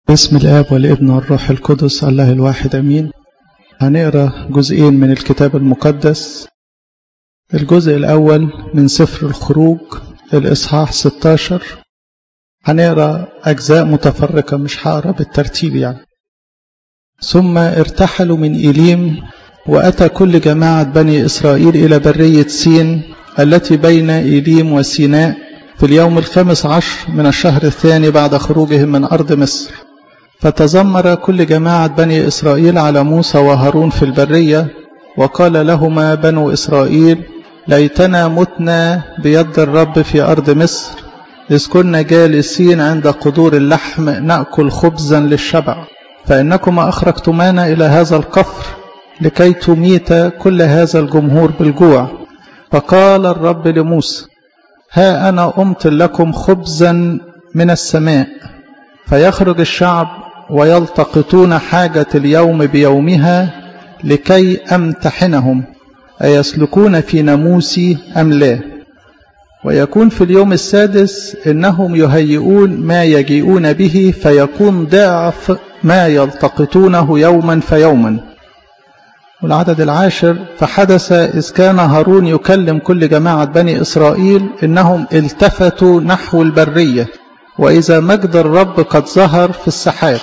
باسم الآب والابن والروح القدس الله الواحد أمين هنقرأ جزئين من الكتاب المقدس الجزء الأول من سفر الخروج الإصحاح 16 هنقرأ أجزاء متفرقة مش هقرأ بالترتيب يعني ثم ارتحلوا من إيليم وأتى كل جماعة بني إسرائيل إلى برية سين التي بين إيليم وسيناء في اليوم الخامس عشر من الشهر الثاني بعد خروجهم من أرض مصر فتذمر كل جماعة بني إسرائيل على موسى وهارون في البرية وقال لهما بنو إسرائيل ليتنا متنا بيد الرب في أرض مصر إذ كنا جالسين عند قدور اللحم نأكل خبزا للشبع فإنكما أخرجتمانا إلى هذا القفر لكي تميت كل هذا الجمهور بالجوع فقال الرب لموسى ها أنا أمطر لكم خبزا من السماء فيخرج الشعب ويلتقطون حاجة اليوم بيومها لكي أمتحنهم أيسلكون في ناموسي أم لا ويكون في اليوم السادس إنهم يهيئون ما يجيئون به فيكون ضعف ما يلتقطونه يوما فيوما والعدد العاشر فحدث إذ كان هارون يكلم كل جماعة بني إسرائيل إنهم التفتوا نحو البرية وإذا مجد الرب قد ظهر في السحاب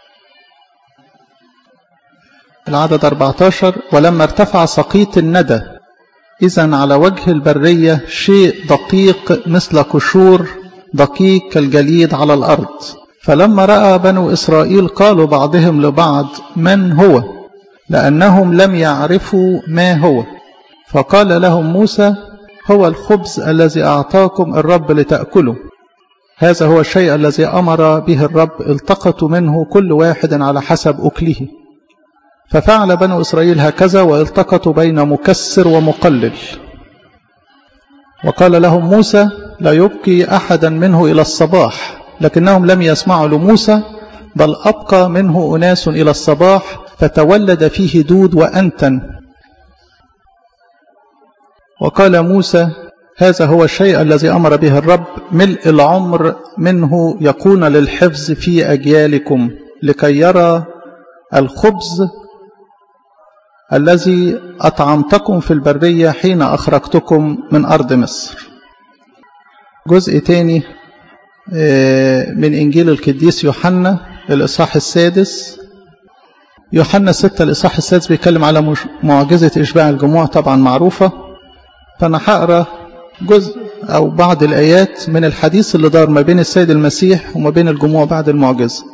العدد 14 ولما ارتفع سقيط الندى إذا على وجه البرية شيء دقيق مثل قشور دقيق كالجليد على الأرض فلما رأى بنو إسرائيل قالوا بعضهم لبعض من هو لأنهم لم يعرفوا ما هو فقال لهم موسى هو الخبز الذي أعطاكم الرب لتأكلوا هذا هو الشيء الذي أمر به الرب التقطوا منه كل واحد على حسب أكله ففعل بنو إسرائيل هكذا والتقطوا بين مكسر ومقلل وقال لهم موسى لا يبقي أحدا منه إلى الصباح لكنهم لم يسمعوا لموسى بل أبقى منه أناس إلى الصباح فتولد فيه دود وأنتن وقال موسى هذا هو الشيء الذي أمر به الرب ملء العمر منه يكون للحفظ في أجيالكم لكي يرى الخبز الذي أطعمتكم في البرية حين أخرجتكم من أرض مصر جزء تاني من إنجيل القديس يوحنا الإصحاح السادس يوحنا ستة الإصحاح السادس بيتكلم على معجزة إشباع الجموع طبعا معروفة فأنا هقرأ جزء أو بعض الآيات من الحديث اللي دار ما بين السيد المسيح وما بين الجموع بعد المعجزة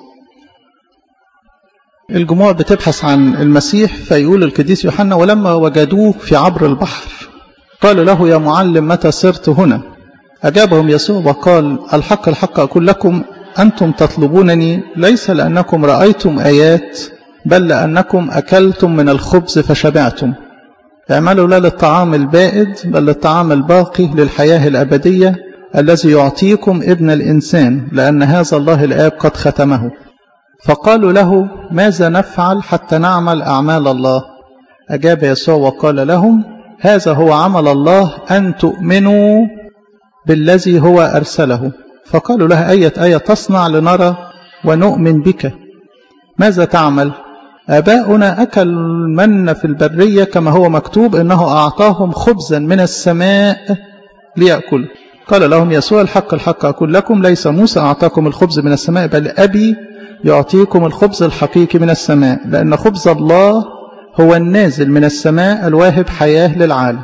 الجموع بتبحث عن المسيح فيقول القديس يوحنا ولما وجدوه في عبر البحر قالوا له يا معلم متى صرت هنا أجابهم يسوع وقال الحق الحق أقول لكم أنتم تطلبونني ليس لأنكم رأيتم آيات بل لأنكم أكلتم من الخبز فشبعتم اعملوا لا للطعام البائد بل للطعام الباقي للحياة الأبدية الذي يعطيكم ابن الإنسان لأن هذا الله الآب قد ختمه فقالوا له ماذا نفعل حتى نعمل أعمال الله أجاب يسوع وقال لهم هذا هو عمل الله أن تؤمنوا بالذي هو أرسله فقالوا له أية آية تصنع لنرى ونؤمن بك ماذا تعمل آباؤنا أكل من في البرية كما هو مكتوب إنه أعطاهم خبزا من السماء ليأكلوا قال لهم يسوع الحق الحق أقول لكم ليس موسى أعطاكم الخبز من السماء بل أبي يعطيكم الخبز الحقيقي من السماء لأن خبز الله هو النازل من السماء الواهب حياة للعالم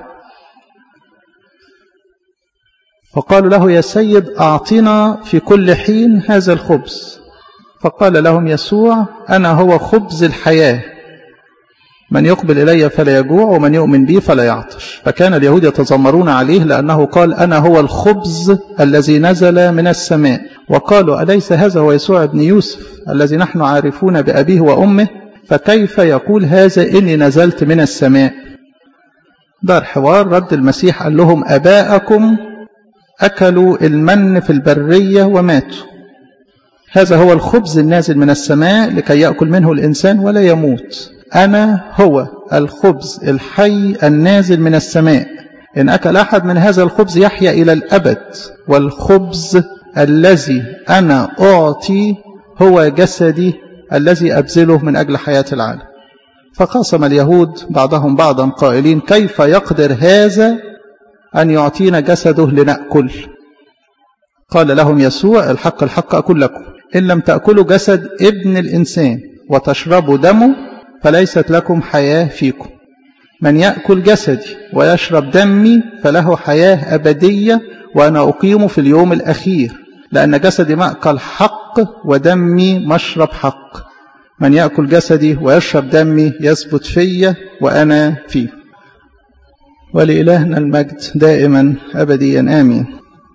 فقالوا له يا سيد أعطنا في كل حين هذا الخبز فقال لهم يسوع أنا هو خبز الحياة من يقبل إلي فلا يجوع ومن يؤمن بي فلا يعطش فكان اليهود يتذمرون عليه لأنه قال أنا هو الخبز الذي نزل من السماء وقالوا أليس هذا هو يسوع ابن يوسف الذي نحن عارفون بأبيه وأمه فكيف يقول هذا إني نزلت من السماء دار حوار رد المسيح قال لهم أباءكم أكلوا المن في البرية وماتوا هذا هو الخبز النازل من السماء لكي يأكل منه الإنسان ولا يموت أنا هو الخبز الحي النازل من السماء إن أكل أحد من هذا الخبز يحيا إلى الأبد والخبز الذي أنا أعطي هو جسدي الذي أبذله من أجل حياة العالم فقاسم اليهود بعضهم بعضا قائلين كيف يقدر هذا أن يعطينا جسده لنأكل قال لهم يسوع الحق الحق أقول لكم إن لم تأكلوا جسد ابن الإنسان وتشربوا دمه فليست لكم حياة فيكم من يأكل جسدي ويشرب دمي فله حياة أبدية وأنا أقيم في اليوم الأخير لأن جسدي مأكل حق ودمي مشرب حق من يأكل جسدي ويشرب دمي يثبت في وأنا فيه ولإلهنا المجد دائما أبديا آمين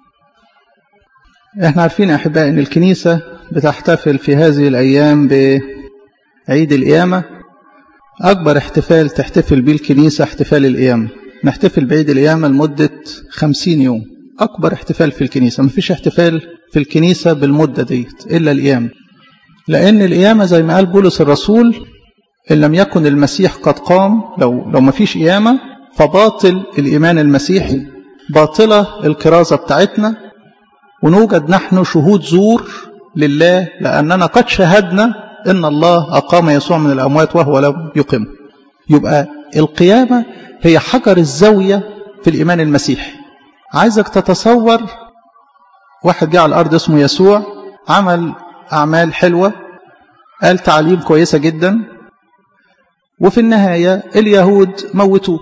احنا عارفين يا أحبائي أن الكنيسة بتحتفل في هذه الأيام بعيد القيامة أكبر احتفال تحتفل به الكنيسة احتفال القيامة نحتفل بعيد القيامة لمدة خمسين يوم أكبر احتفال في الكنيسة مفيش احتفال في الكنيسة بالمدة ديت إلا القيامة لأن القيامة زي ما قال بولس الرسول إن لم يكن المسيح قد قام لو لو مفيش قيامة فباطل الإيمان المسيحي باطلة الكرازة بتاعتنا ونوجد نحن شهود زور لله لأننا قد شهدنا إن الله أقام يسوع من الأموات وهو لم يقم يبقى القيامة هي حجر الزاوية في الإيمان المسيحي عايزك تتصور واحد جه على الأرض اسمه يسوع عمل أعمال حلوة قال تعليم كويسة جدا وفي النهاية اليهود موتوه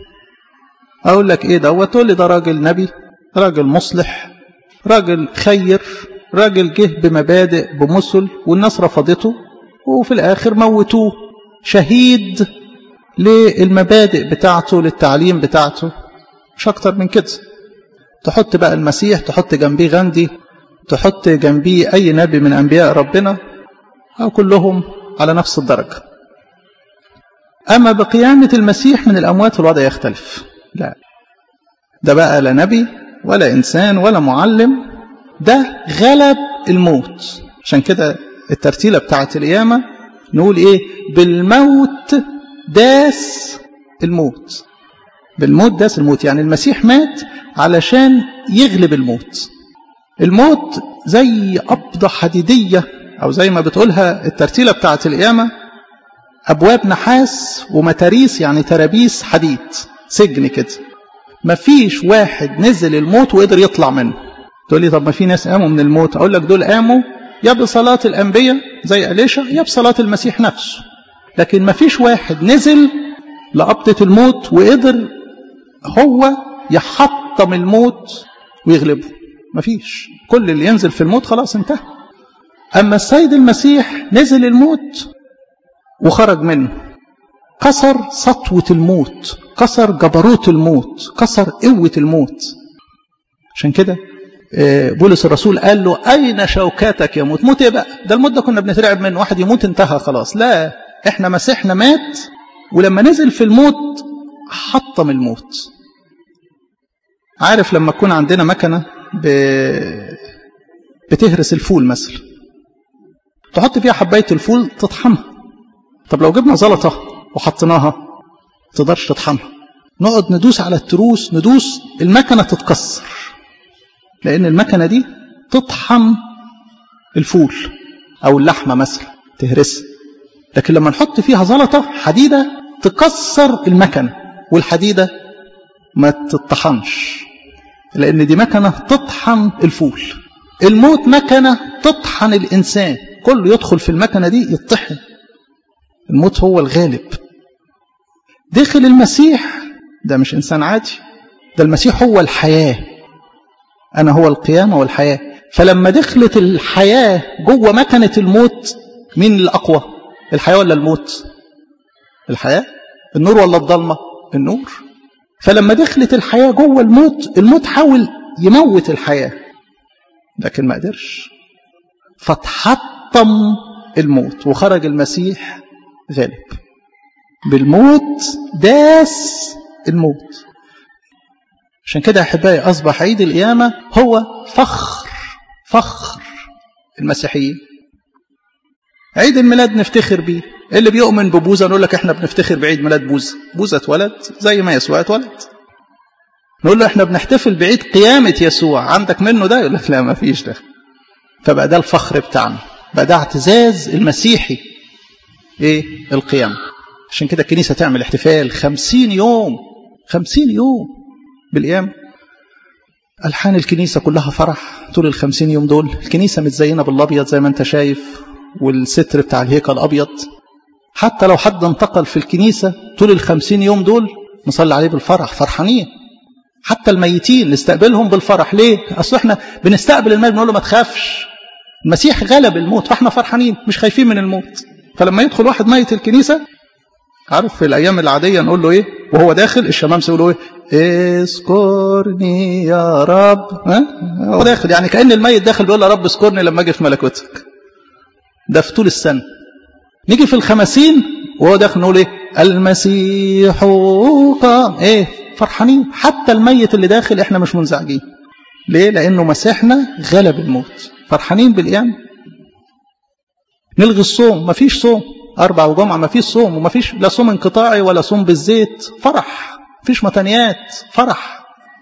أقول لك إيه دوت تقول لي ده راجل نبي راجل مصلح راجل خير راجل جه بمبادئ بمثل والناس رفضته وفي الآخر موتوه شهيد للمبادئ بتاعته للتعليم بتاعته مش أكتر من كده تحط بقى المسيح تحط جنبيه غاندي تحط جنبيه أي نبي من أنبياء ربنا أو كلهم على نفس الدرجة أما بقيامة المسيح من الأموات الوضع يختلف لا ده بقى لا نبي ولا إنسان ولا معلم ده غلب الموت عشان كده الترتيلة بتاعت القيامة نقول إيه بالموت داس الموت بالموت داس الموت يعني المسيح مات علشان يغلب الموت الموت زي قبضة حديدية أو زي ما بتقولها الترتيلة بتاعت القيامة أبواب نحاس ومتاريس يعني ترابيس حديد سجن كده مفيش واحد نزل الموت وقدر يطلع منه تقول لي طب ما في ناس قاموا من الموت أقول لك دول قاموا يا بصلاة الأنبياء زي أليشا يا بصلاة المسيح نفسه لكن مفيش واحد نزل لقبضة الموت وقدر هو يحطم الموت ويغلبه مفيش كل اللي ينزل في الموت خلاص انتهى أما السيد المسيح نزل الموت وخرج منه كسر سطوة الموت كسر جبروت الموت كسر قوة الموت عشان كده بولس الرسول قال له أين شوكاتك يا موت موت ايه بقى ده الموت ده كنا بنترعب منه واحد يموت انتهى خلاص لا احنا مسيحنا مات ولما نزل في الموت حطم الموت عارف لما تكون عندنا مكنة ب... بتهرس الفول مثلا تحط فيها حباية الفول تطحنها طب لو جبنا زلطة وحطيناها تقدرش تطحنها نقعد ندوس على التروس ندوس المكنة تتكسر لأن المكنة دي تطحن الفول أو اللحمة مثلا تهرسها لكن لما نحط فيها زلطة حديدة تكسر المكنة والحديدة ما تطحنش لأن دي مكنة تطحن الفول الموت مكنة تطحن الإنسان كله يدخل في المكنة دي يطحن الموت هو الغالب دخل المسيح ده مش إنسان عادي ده المسيح هو الحياة أنا هو القيامة والحياة فلما دخلت الحياة جوه مكنة الموت مين الأقوى الحياة ولا الموت الحياة النور ولا الضلمة النور فلما دخلت الحياة جوه الموت الموت حاول يموت الحياة لكن ما قدرش فتحطم الموت وخرج المسيح غالب بالموت داس الموت عشان كده احبائي اصبح عيد القيامه هو فخر فخر المسيحيين عيد الميلاد نفتخر بيه اللي بيؤمن ببوذا نقول لك احنا بنفتخر بعيد ميلاد بوذا بوذا اتولد زي ما يسوع اتولد نقول له احنا بنحتفل بعيد قيامة يسوع عندك منه ده يقول لك لا ما فيش ده فبقى ده الفخر بتاعنا بقى ده اعتزاز المسيحي ايه القيامة عشان كده الكنيسة تعمل احتفال خمسين يوم خمسين يوم بالقيامة ألحان الكنيسة كلها فرح طول الخمسين يوم دول الكنيسة متزينة بالأبيض زي ما انت شايف والستر بتاع الهيكل أبيض حتى لو حد انتقل في الكنيسة طول الخمسين يوم دول نصلي عليه بالفرح فرحانين حتى الميتين نستقبلهم بالفرح ليه أصل احنا بنستقبل الميت بنقول له ما تخافش المسيح غلب الموت فاحنا فرحانين مش خايفين من الموت فلما يدخل واحد ميت الكنيسة عارف في الأيام العادية نقول له إيه وهو داخل الشمامسة يقولوا إيه اذكرني يا رب ها هو داخل يعني كأن الميت داخل بيقول يا رب اذكرني لما أجي في ملكوتك ده في طول السنة نيجي في الخمسين وهو داخل نقول إيه المسيح قام إيه فرحانين حتى الميت اللي داخل إحنا مش منزعجين ليه لأنه مسيحنا غلب الموت فرحانين بالقيامة نلغي الصوم مفيش صوم أربع وجمعة مفيش صوم ومفيش لا صوم انقطاعي ولا صوم بالزيت فرح مفيش متنيات فرح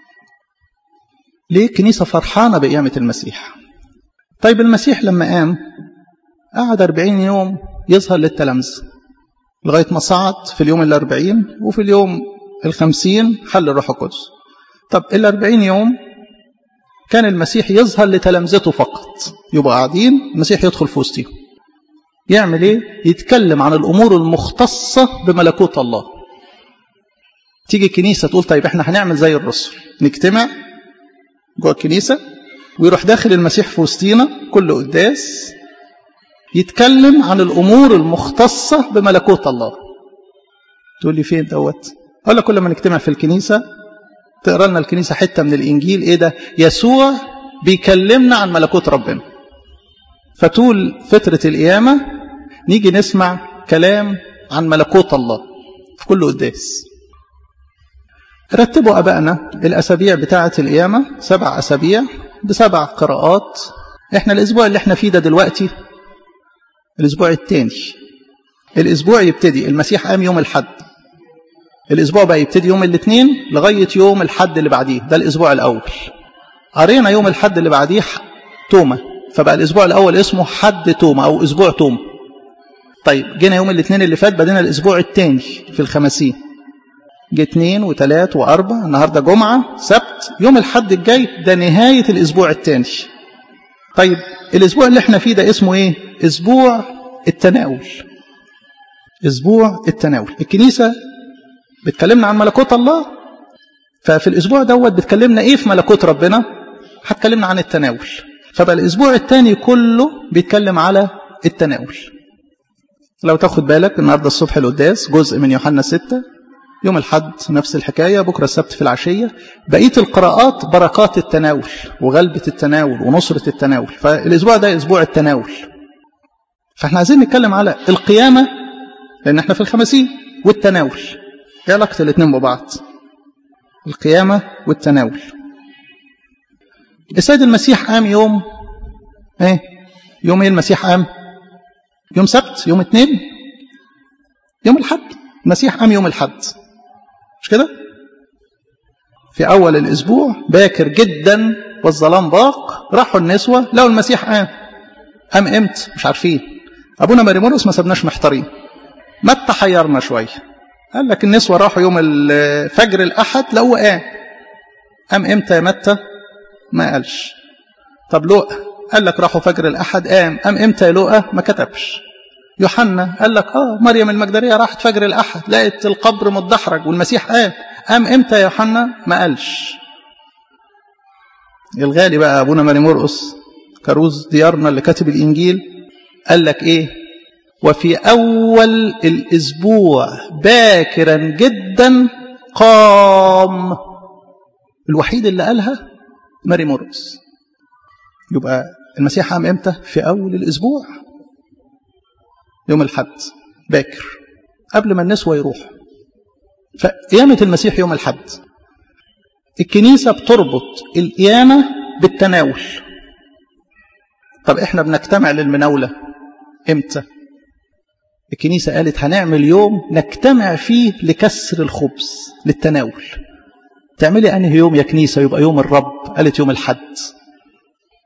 ليه الكنيسة فرحانة بقيامة المسيح طيب المسيح لما قام قعد أربعين يوم يظهر للتلامذة لغاية ما صعد في اليوم الأربعين وفي اليوم الخمسين حل الروح القدس طب الأربعين يوم كان المسيح يظهر لتلامذته فقط يبقى قاعدين المسيح يدخل في وسطهم يعمل ايه يتكلم عن الامور المختصه بملكوت الله تيجي الكنيسه تقول طيب احنا هنعمل زي الرسل نجتمع جوه الكنيسه ويروح داخل المسيح في وسطينا كل قداس يتكلم عن الامور المختصه بملكوت الله تقول لي فين دوت اقول لك كل ما نجتمع في الكنيسه تقرا لنا الكنيسه حته من الانجيل ايه ده يسوع بيكلمنا عن ملكوت ربنا فطول فتره القيامه نيجي نسمع كلام عن ملكوت الله في كل قداس رتبوا أبائنا الأسابيع بتاعة القيامة سبع أسابيع بسبع قراءات إحنا الأسبوع اللي إحنا فيه ده دلوقتي الأسبوع الثاني الأسبوع يبتدي المسيح قام يوم الحد الأسبوع بقى يبتدي يوم الاثنين لغاية يوم الحد اللي بعديه ده الأسبوع الأول قرينا يوم الحد اللي بعديه توما فبقى الأسبوع الأول اسمه حد توما أو أسبوع توما طيب جينا يوم الاثنين اللي فات بدينا الأسبوع الثاني في الخمسين جه اثنين وثلاث وأربع النهاردة جمعة سبت يوم الحد الجاي ده نهاية الأسبوع الثاني طيب الأسبوع اللي احنا فيه ده اسمه ايه أسبوع التناول أسبوع التناول الكنيسة بتكلمنا عن ملكوت الله ففي الأسبوع دوت بتكلمنا ايه في ملكوت ربنا هتكلمنا عن التناول فبقى الأسبوع الثاني كله بيتكلم على التناول لو تاخد بالك النهارده الصبح القداس جزء من يوحنا 6 يوم الحد نفس الحكاية بكرة السبت في العشية بقية القراءات بركات التناول وغلبة التناول ونصرة التناول فالأسبوع ده أسبوع التناول فاحنا عايزين نتكلم على القيامة لأن احنا في الخمسين والتناول ايه علاقة الاثنين ببعض القيامة والتناول السيد المسيح قام يوم ايه يوم ايه المسيح قام يوم سبت يوم اثنين يوم الحد المسيح قام يوم الحد مش كده في أول الأسبوع باكر جدا والظلام ضاق راحوا النسوة لو المسيح قام قام امتى مش عارفين أبونا مريمورس ما سبناش محتارين متى حيرنا شوية قال لك النسوة راحوا يوم فجر الأحد لقوه قام قام امتى يا متى ما قالش طب لؤى قال لك راحوا فجر الأحد قام قام امتى يا لؤى ما كتبش يوحنا قال لك اه مريم المجدليه راحت فجر الاحد لقت القبر متدحرج والمسيح قام قام امتى يا يوحنا ما قالش الغالي بقى ابونا ماري مرقس كروز ديارنا اللي كاتب الانجيل قال لك ايه وفي اول الاسبوع باكرا جدا قام الوحيد اللي قالها ماري مرقس يبقى المسيح قام امتى في اول الاسبوع يوم الحد باكر قبل ما النسوة يروحوا فقيامة المسيح يوم الحد الكنيسة بتربط القيامة بالتناول طب احنا بنجتمع للمناولة امتى الكنيسة قالت هنعمل يوم نجتمع فيه لكسر الخبز للتناول تعملي انهي يوم يا كنيسة يبقى يوم الرب قالت يوم الحد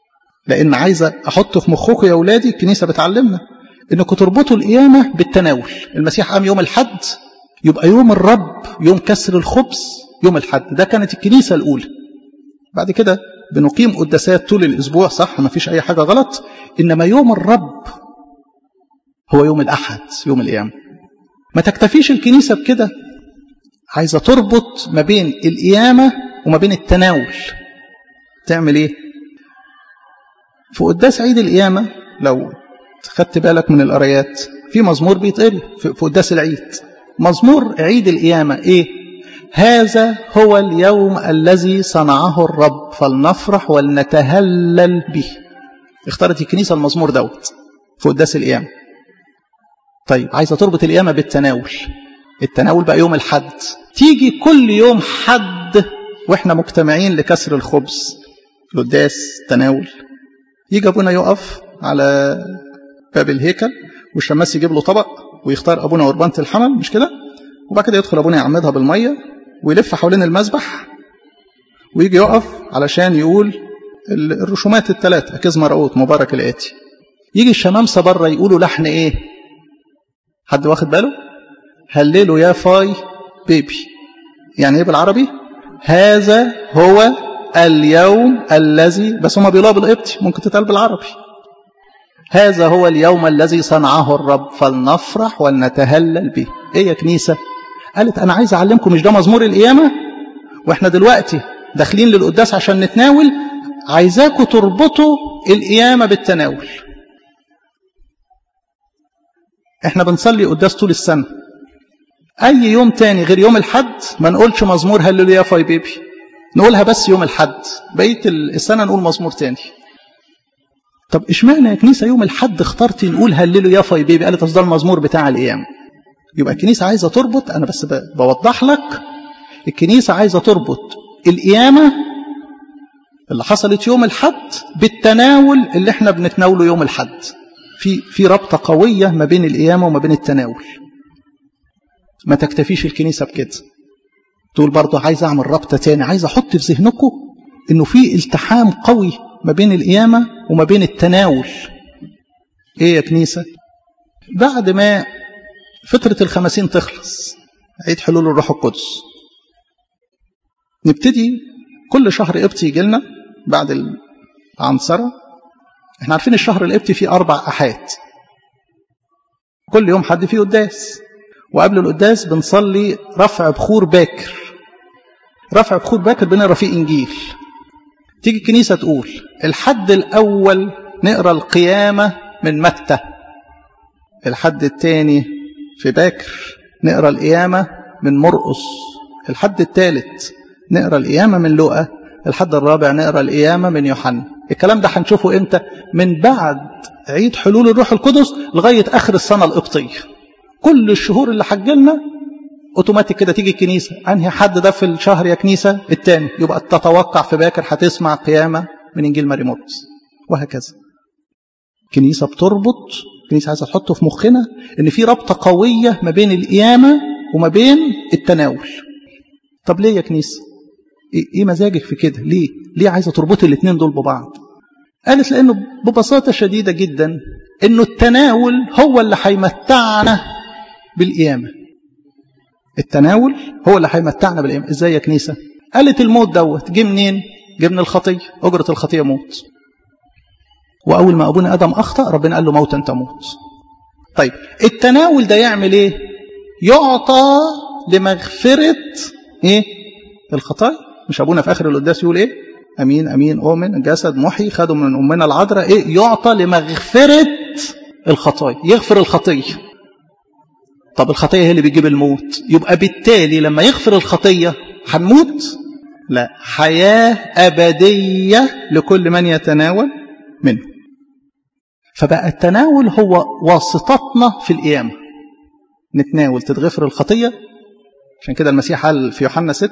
لأن عايزة أحطه في مخكم يا أولادي الكنيسة بتعلمنا إنكم تربطوا القيامة بالتناول المسيح قام يوم الحد يبقى يوم الرب يوم كسر الخبز يوم الحد ده كانت الكنيسة الأولى بعد كده بنقيم قداسات طول الأسبوع صح ما فيش أي حاجة غلط إنما يوم الرب هو يوم الأحد يوم القيامة ما تكتفيش الكنيسة بكده عايزة تربط ما بين القيامة وما بين التناول تعمل ايه في قداس عيد القيامة لو خدت بالك من القرايات في مزمور بيتقري في قداس العيد مزمور عيد القيامة ايه هذا هو اليوم الذي صنعه الرب فلنفرح ولنتهلل به اختارت الكنيسة المزمور دوت في قداس القيامة طيب عايزة تربط القيامة بالتناول التناول بقى يوم الحد تيجي كل يوم حد واحنا مجتمعين لكسر الخبز القداس تناول يجي ابونا يقف على باب الهيكل والشماس يجيب له طبق ويختار ابونا قربانة الحمل مش كده وبعد كده يدخل ابونا يعمدها بالميه ويلف حوالين المذبح ويجي يقف علشان يقول الرسومات الثلاثه اكيز مرقوت مبارك الاتي يجي الشمامسه بره يقولوا لحن ايه حد واخد باله هللوا يا فاي بيبي يعني ايه بالعربي هذا هو اليوم الذي بس هما بيقولوها بالقبطي ممكن تتقال بالعربي هذا هو اليوم الذي صنعه الرب فلنفرح ولنتهلل به ايه يا كنيسة قالت انا عايز اعلمكم مش ده مزمور القيامة واحنا دلوقتي داخلين للقداس عشان نتناول عايزاكم تربطوا القيامة بالتناول احنا بنصلي قداس طول السنة اي يوم تاني غير يوم الحد ما نقولش مزمور هللويا فاي بيبي نقولها بس يوم الحد بقيه السنه نقول مزمور تاني طب اشمعنى يا كنيسه يوم الحد اخترتي نقول هللويا فاي بيبي قالت اصل ده المزمور بتاع القيامه يبقى الكنيسه عايزه تربط انا بس بوضح لك الكنيسه عايزه تربط القيامه اللي حصلت يوم الحد بالتناول اللي احنا بنتناوله يوم الحد في في رابطه قويه ما بين القيامه وما بين التناول ما تكتفيش الكنيسة بكده تقول برضه عايز أعمل رابطة تاني عايز أحط في ذهنكم إنه في التحام قوي ما بين القيامة وما بين التناول إيه يا كنيسة بعد ما فترة الخمسين تخلص عيد حلول الروح القدس نبتدي كل شهر قبطي يجي لنا بعد العنصرة احنا عارفين الشهر القبطي فيه أربع أحاد كل يوم حد فيه قداس وقبل القداس بنصلي رفع بخور باكر رفع بخور باكر بنقرا فيه انجيل تيجي الكنيسه تقول الحد الاول نقرا القيامه من متى الحد الثاني في باكر نقرا القيامه من مرقس الحد الثالث نقرا القيامه من لوقا الحد الرابع نقرا القيامه من يوحنا الكلام ده هنشوفه امتى من بعد عيد حلول الروح القدس لغايه اخر السنه القبطيه كل الشهور اللي حجلنا اوتوماتيك كده تيجي الكنيسه انهي حد ده في الشهر يا كنيسه الثاني يبقى تتوقع في باكر هتسمع قيامه من انجيل ماري مرقس وهكذا كنيسه بتربط كنيسه عايزه تحطه في مخنا ان في رابطه قويه ما بين القيامه وما بين التناول طب ليه يا كنيسه ايه مزاجك في كده ليه ليه عايزه تربطي الاثنين دول ببعض قالت لانه ببساطه شديده جدا انه التناول هو اللي هيمتعنا بالقيامه التناول هو اللي هيمتعنا بالقيامه ازاي يا كنيسه قالت الموت دوت جه منين جه من الخطيه اجره الخطيه موت واول ما ابونا ادم اخطا ربنا قال له موتا تموت طيب التناول ده يعمل ايه يعطى لمغفره ايه الخطايا مش ابونا في اخر القداس يقول ايه امين امين اؤمن جسد محي خده من امنا العذراء ايه يعطى لمغفره الخطايا يغفر الخطيه طب الخطيه هي اللي بتجيب الموت يبقى بالتالي لما يغفر الخطيه هنموت لا حياه ابديه لكل من يتناول منه فبقى التناول هو واسطتنا في القيامه نتناول تتغفر الخطيه عشان كده المسيح قال في يوحنا 6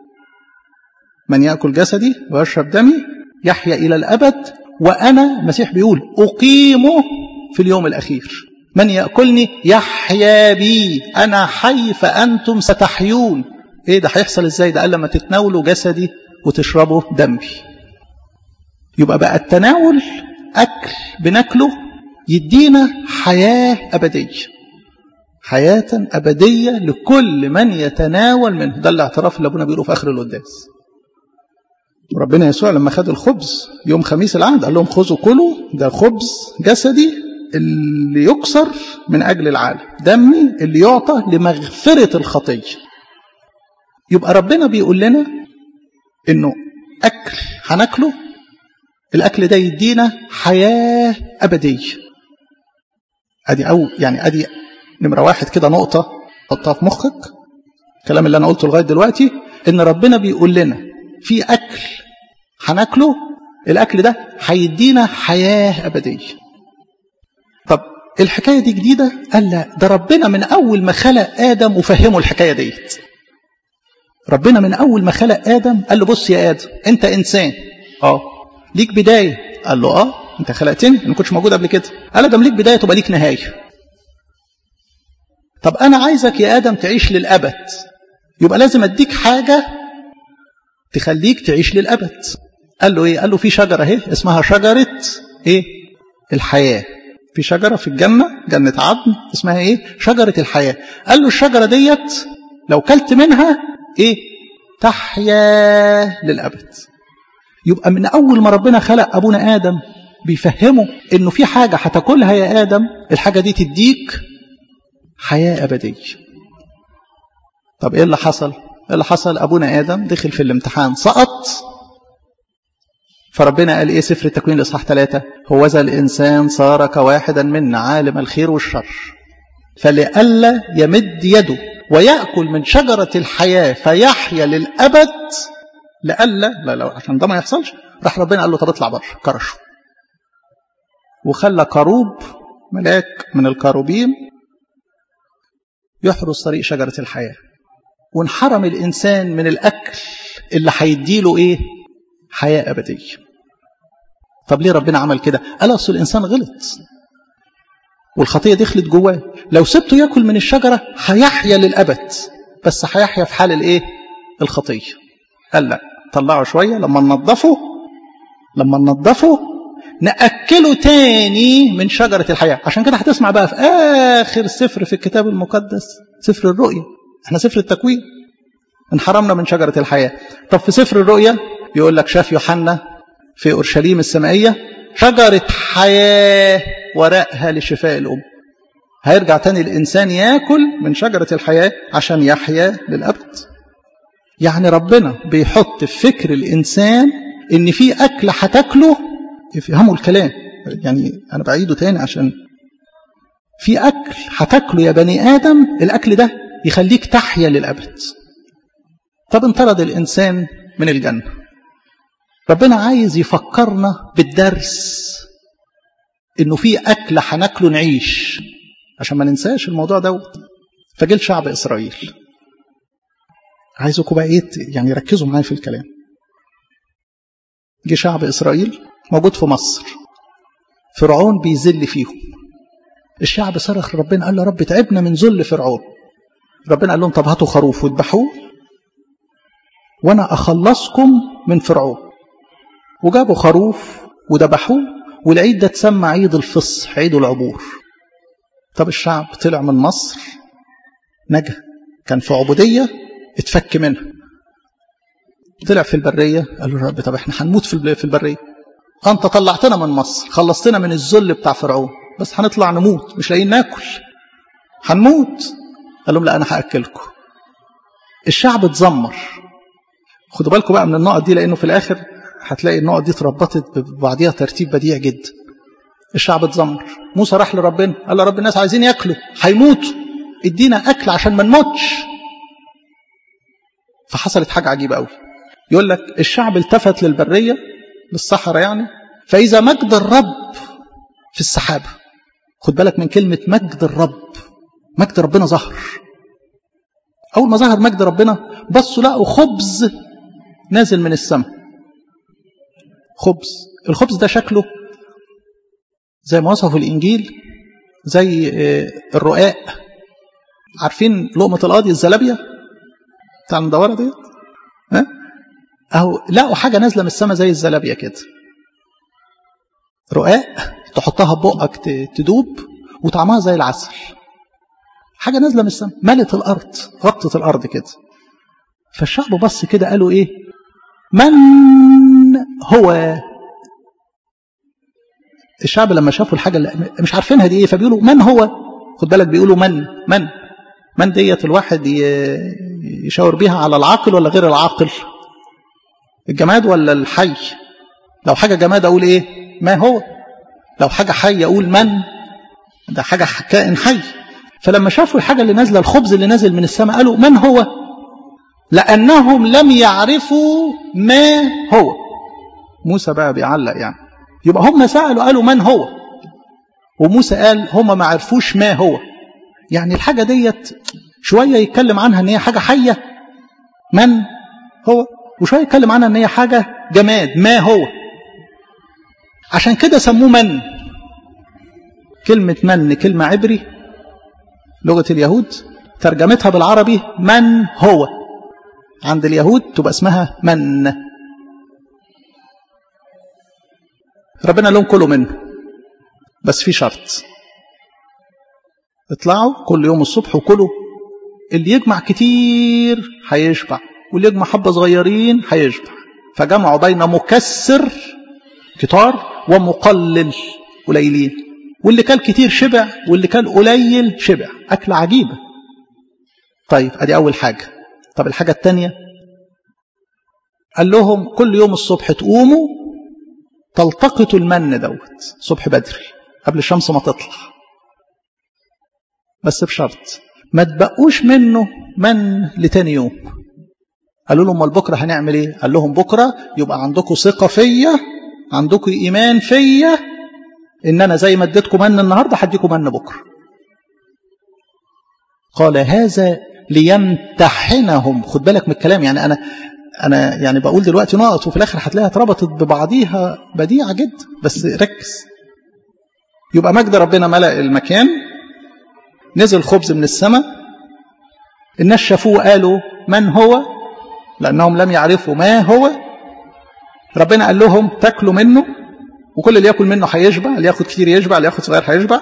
من يأكل جسدي ويشرب دمي يحيا إلى الأبد وأنا المسيح بيقول أقيمه في اليوم الأخير من يأكلني يحيا بي أنا حي فأنتم ستحيون إيه ده هيحصل إزاي ده قال لما تتناولوا جسدي وتشربوا دمي يبقى بقى التناول أكل بناكله يدينا حياة أبدية حياة أبدية لكل من يتناول منه ده الاعتراف اللي أبونا بيقوله في آخر القداس ربنا يسوع لما خد الخبز يوم خميس العهد قال لهم خذوا كلوا ده خبز جسدي اللي يكسر من أجل العالم دمي اللي يعطى لمغفرة الخطية يبقى ربنا بيقول لنا إنه أكل هناكله الأكل ده يدينا حياة أبدية أدي أو يعني أدي نمرة واحد كده نقطة حطها في مخك الكلام اللي أنا قلته لغاية دلوقتي إن ربنا بيقول لنا في أكل هناكله الأكل ده هيدينا حياة أبدية طب الحكاية دي جديدة قال لا ده ربنا من أول ما خلق آدم وفهمه الحكاية ديت ربنا من أول ما خلق آدم قال له بص يا آدم أنت إنسان اه ليك بداية قال له اه أنت خلقتني أنا ما كنتش موجود قبل كده قال له ليك بداية تبقى ليك نهاية طب أنا عايزك يا آدم تعيش للأبد يبقى لازم أديك حاجة تخليك تعيش للأبد قال له إيه قال له في شجرة اهي اسمها شجرة إيه الحياة في شجرة في الجنة جنة عدن اسمها إيه شجرة الحياة قال له الشجرة ديت لو كلت منها إيه تحيا للأبد يبقى من أول ما ربنا خلق أبونا آدم بيفهمه إنه في حاجة هتاكلها يا آدم الحاجة دي تديك حياة أبدية طب إيه اللي حصل اللي حصل أبونا آدم دخل في الامتحان سقط فربنا قال إيه سفر التكوين الإصحاح ثلاثة هو ذا الإنسان صار كواحدا منا عالم الخير والشر فلئلا يمد يده ويأكل من شجرة الحياة فيحيا للأبد لئلا لا لا عشان ده ما يحصلش راح ربنا قال له طب اطلع بره كرشه وخلى كروب ملاك من الكروبيم يحرس طريق شجرة الحياة وانحرم الإنسان من الأكل اللي هيديله إيه حياة أبدية طب ليه ربنا عمل كده قال أصل الإنسان غلط والخطية دخلت جواه لو سبته يأكل من الشجرة هيحيا للأبد بس هيحيا في حال الإيه الخطية قال لا طلعه شوية لما ننظفه لما ننظفه نأكله تاني من شجرة الحياة عشان كده هتسمع بقى في آخر سفر في الكتاب المقدس سفر الرؤيا احنا سفر التكوين انحرمنا من شجرة الحياة طب في سفر الرؤيا يقول لك شاف يوحنا في أورشليم السمائية شجرة حياة ورقها لشفاء الأم هيرجع تاني الإنسان ياكل من شجرة الحياة عشان يحيا للأبد يعني ربنا بيحط في فكر الإنسان إن في أكل هتاكله يفهموا الكلام يعني أنا بعيده تاني عشان في أكل هتاكله يا بني آدم الأكل ده يخليك تحيا للأبد طب انطرد الإنسان من الجنة ربنا عايز يفكرنا بالدرس إنه في أكل هناكله نعيش عشان ما ننساش الموضوع دوت فجل شعب إسرائيل عايزكم بقى ايه يعني ركزوا معايا في الكلام جه شعب إسرائيل موجود في مصر فرعون بيذل فيهم الشعب صرخ ربنا قال له رب تعبنا من ذل فرعون ربنا قال لهم طب هاتوا خروف واذبحوه وانا اخلصكم من فرعون وجابوا خروف وذبحوه والعيد ده اتسمى عيد الفصح عيد العبور طب الشعب طلع من مصر نجا كان في عبودية اتفك منها طلع في البرية قال له رب طب احنا هنموت في البرية انت طلعتنا من مصر خلصتنا من الذل بتاع فرعون بس هنطلع نموت مش لاقيين ناكل هنموت قال لهم لا انا هاكلكم الشعب اتذمر خدوا بالكم بقى من النقط دي لانه في الاخر هتلاقي النقط دي اتربطت ببعضيها ترتيب بديع جدا الشعب اتذمر موسى راح لربنا قال له رب الناس عايزين ياكلوا هيموتوا ادينا اكل عشان ما نموتش فحصلت حاجه عجيبه قوي يقول لك الشعب التفت للبريه للصحراء يعني فاذا مجد الرب في السحابه خد بالك من كلمه مجد الرب مجد ربنا ظهر اول ما ظهر مجد ربنا بصوا لقوا خبز نازل من السماء خبز الخبز ده شكله زي ما وصفه الإنجيل زي الرقاق عارفين لقمة القاضي الزلابية بتاع المدورة ديت ها أهو لقوا حاجة نازلة من السماء زي الزلابية كده رقاق تحطها ببقك تدوب وطعمها زي العسل حاجة نازلة من السماء ملت الأرض غطت الأرض كده فالشعب بص كده قالوا إيه من هو الشعب لما شافوا الحاجة اللي مش عارفينها دي إيه فبيقولوا من هو خد بالك بيقولوا من من من ديت الواحد يشاور بيها على العاقل ولا غير العاقل الجماد ولا الحي لو حاجة جماد أقول إيه ما هو لو حاجة حي أقول من ده حاجة كائن حي فلما شافوا الحاجة اللي نازلة الخبز اللي نازل من السماء قالوا من هو لأنهم لم يعرفوا ما هو موسى بقى بيعلق يعني يبقى هم سألوا قالوا من هو وموسى قال هم ما عرفوش ما هو يعني الحاجة ديت شوية يتكلم عنها ان هي حاجة حية من هو وشوية يتكلم عنها ان هي حاجة جماد ما هو عشان كده سموه من كلمة من كلمة عبري لغة اليهود ترجمتها بالعربي من هو عند اليهود تبقى اسمها من ربنا لهم كلوا منه بس في شرط اطلعوا كل يوم الصبح وكلوا اللي يجمع كتير هيشبع واللي يجمع حبة صغيرين هيشبع فجمعوا بين مكسر كتار ومقلل قليلين واللي كان كتير شبع واللي كان قليل شبع أكلة عجيبة طيب أدي أول حاجة طب الحاجة الثانية قال لهم كل يوم الصبح تقوموا تلتقطوا المن دوت صبح بدري قبل الشمس ما تطلع بس بشرط ما تبقوش منه من لتاني يوم قالوا لهم امال بكره هنعمل ايه قال لهم بكره يبقى عندكم ثقه فيا عندكم ايمان فيا ان انا زي ما اديتكم من النهارده هديكم من بكره قال هذا ليمتحنهم خد بالك من الكلام يعني انا انا يعني بقول دلوقتي نقط وفي الاخر هتلاقيها اتربطت ببعضيها بديعه جدا بس ركز يبقى مجد ربنا ملأ المكان نزل خبز من السماء الناس شافوه قالوا من هو لأنهم لم يعرفوا ما هو ربنا قال لهم تاكلوا منه وكل اللي ياكل منه هيشبع اللي ياخد كتير يشبع اللي ياخد صغير هيشبع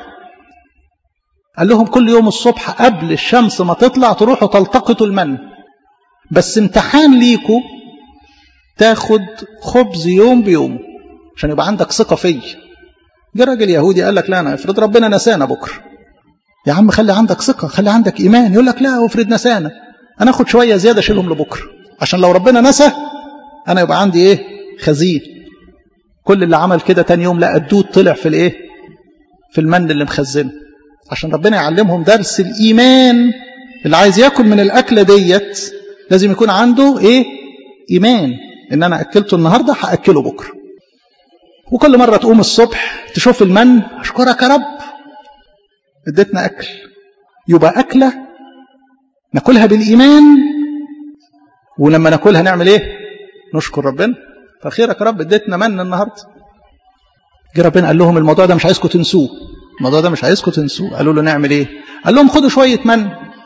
قال لهم كل يوم الصبح قبل الشمس ما تطلع تروحوا تلتقطوا المن بس امتحان ليكوا تاخد خبز يوم بيوم عشان يبقى عندك ثقة فيا جه راجل يهودي قال لك لا انا افرض ربنا نسانا بكره يا عم خلي عندك ثقة خلي عندك إيمان يقول لك لا افرض نسانا أنا أخد شوية زيادة أشيلهم لبكرة عشان لو ربنا نسى أنا يبقى عندي إيه خزين كل اللي عمل كده تاني يوم لقى الدود طلع في الإيه في المن اللي مخزنه عشان ربنا يعلمهم درس الإيمان اللي عايز ياكل من الأكلة ديت لازم يكون عنده إيه إيمان إن أنا أكلته النهاردة هأكله بكرة وكل مرة تقوم الصبح تشوف المن أشكرك يا رب اديتنا أكل يبقى أكلة ناكلها بالإيمان ولما ناكلها نعمل إيه نشكر ربنا فخيرك يا رب اديتنا من النهاردة جه ربنا قال لهم الموضوع ده مش عايزكم تنسوه الموضوع ده مش عايزكم تنسوه قالوا له نعمل ايه قال لهم خدوا شوية من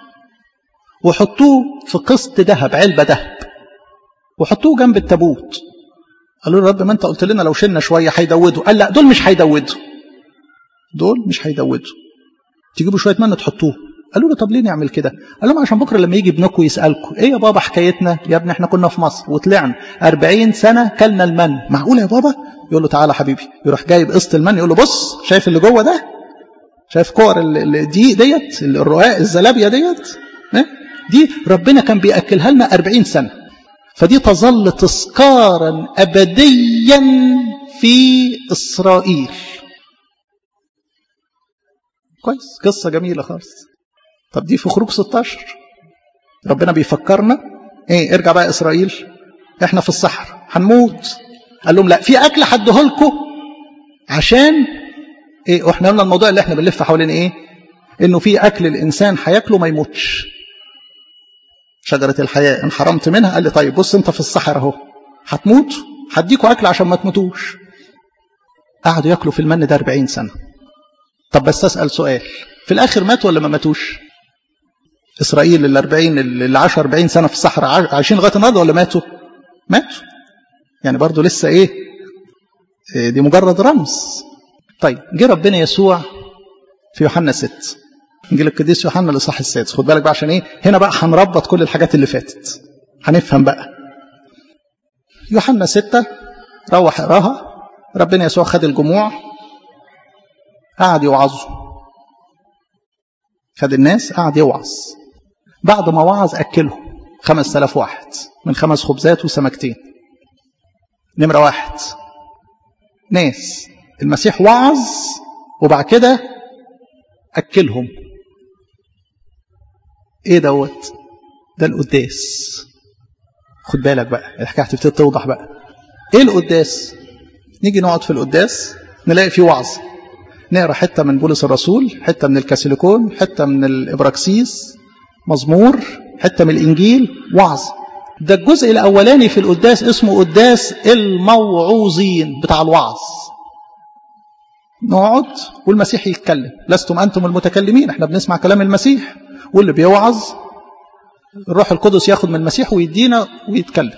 وحطوه في قسط ذهب علبة ذهب وحطوه جنب التابوت قالوا له رب ما انت قلت لنا لو شلنا شوية هيدودوا قال لا دول مش هيدودوا دول مش هيدودوا تجيبوا شوية من تحطوه قالوا له طب ليه نعمل كده قال لهم عشان بكره لما يجي ابنكم يسالكم ايه يا بابا حكايتنا يا ابني احنا كنا في مصر وطلعنا 40 سنه كلنا المن معقول يا بابا يقول له تعالى حبيبي يروح جايب قسط المن يقول له بص شايف اللي جوه ده شايف كور الدقيق ديت الرقاق الزلابيه ديت دي ربنا كان بياكلها لنا 40 سنه فدي تظل تذكارا ابديا في اسرائيل كويس قصه جميله خالص طب دي في خروج 16 ربنا بيفكرنا ايه ارجع بقى اسرائيل احنا في الصحراء هنموت قال لهم لا في اكل هديه لكم عشان ايه واحنا قلنا الموضوع اللي احنا بنلف حوالين ايه انه في اكل الانسان هياكله ما يموتش شجره الحياه ان حرمت منها قال لي طيب بص انت في الصحراء اهو هتموت هديكوا اكل عشان ما تموتوش قعدوا ياكلوا في المن ده 40 سنه طب بس اسال سؤال في الاخر ماتوا ولا ما ماتوش اسرائيل ال 40 اللي 10 40 سنه في الصحراء عايشين لغايه النهارده ولا ماتوا؟ ماتوا يعني برضه لسه ايه؟ دي مجرد رمز طيب جه ربنا يسوع في يوحنا 6 انجيل القديس يوحنا الاصحاح السادس خد بالك بقى عشان ايه هنا بقى هنربط كل الحاجات اللي فاتت هنفهم بقى يوحنا 6 روح اقراها ربنا يسوع خد الجموع قعد يوعظه خد الناس قعد يوعظ بعد ما وعظ اكلهم خمس تلاف واحد من خمس خبزات وسمكتين نمرة واحد ناس المسيح وعظ وبعد كده أكلهم ايه دوت ده القداس خد بالك بقى الحكايه هتبتدي توضح بقى ايه القداس نيجي نقعد في القداس نلاقي فيه وعظ نقرا حته من بولس الرسول حته من الكاسيليكون حته من الابراكسيس مزمور حته من الانجيل وعظ ده الجزء الاولاني في القداس اسمه قداس الموعوظين بتاع الوعظ نقعد والمسيح يتكلم لستم انتم المتكلمين احنا بنسمع كلام المسيح واللي بيوعظ الروح القدس ياخد من المسيح ويدينا ويتكلم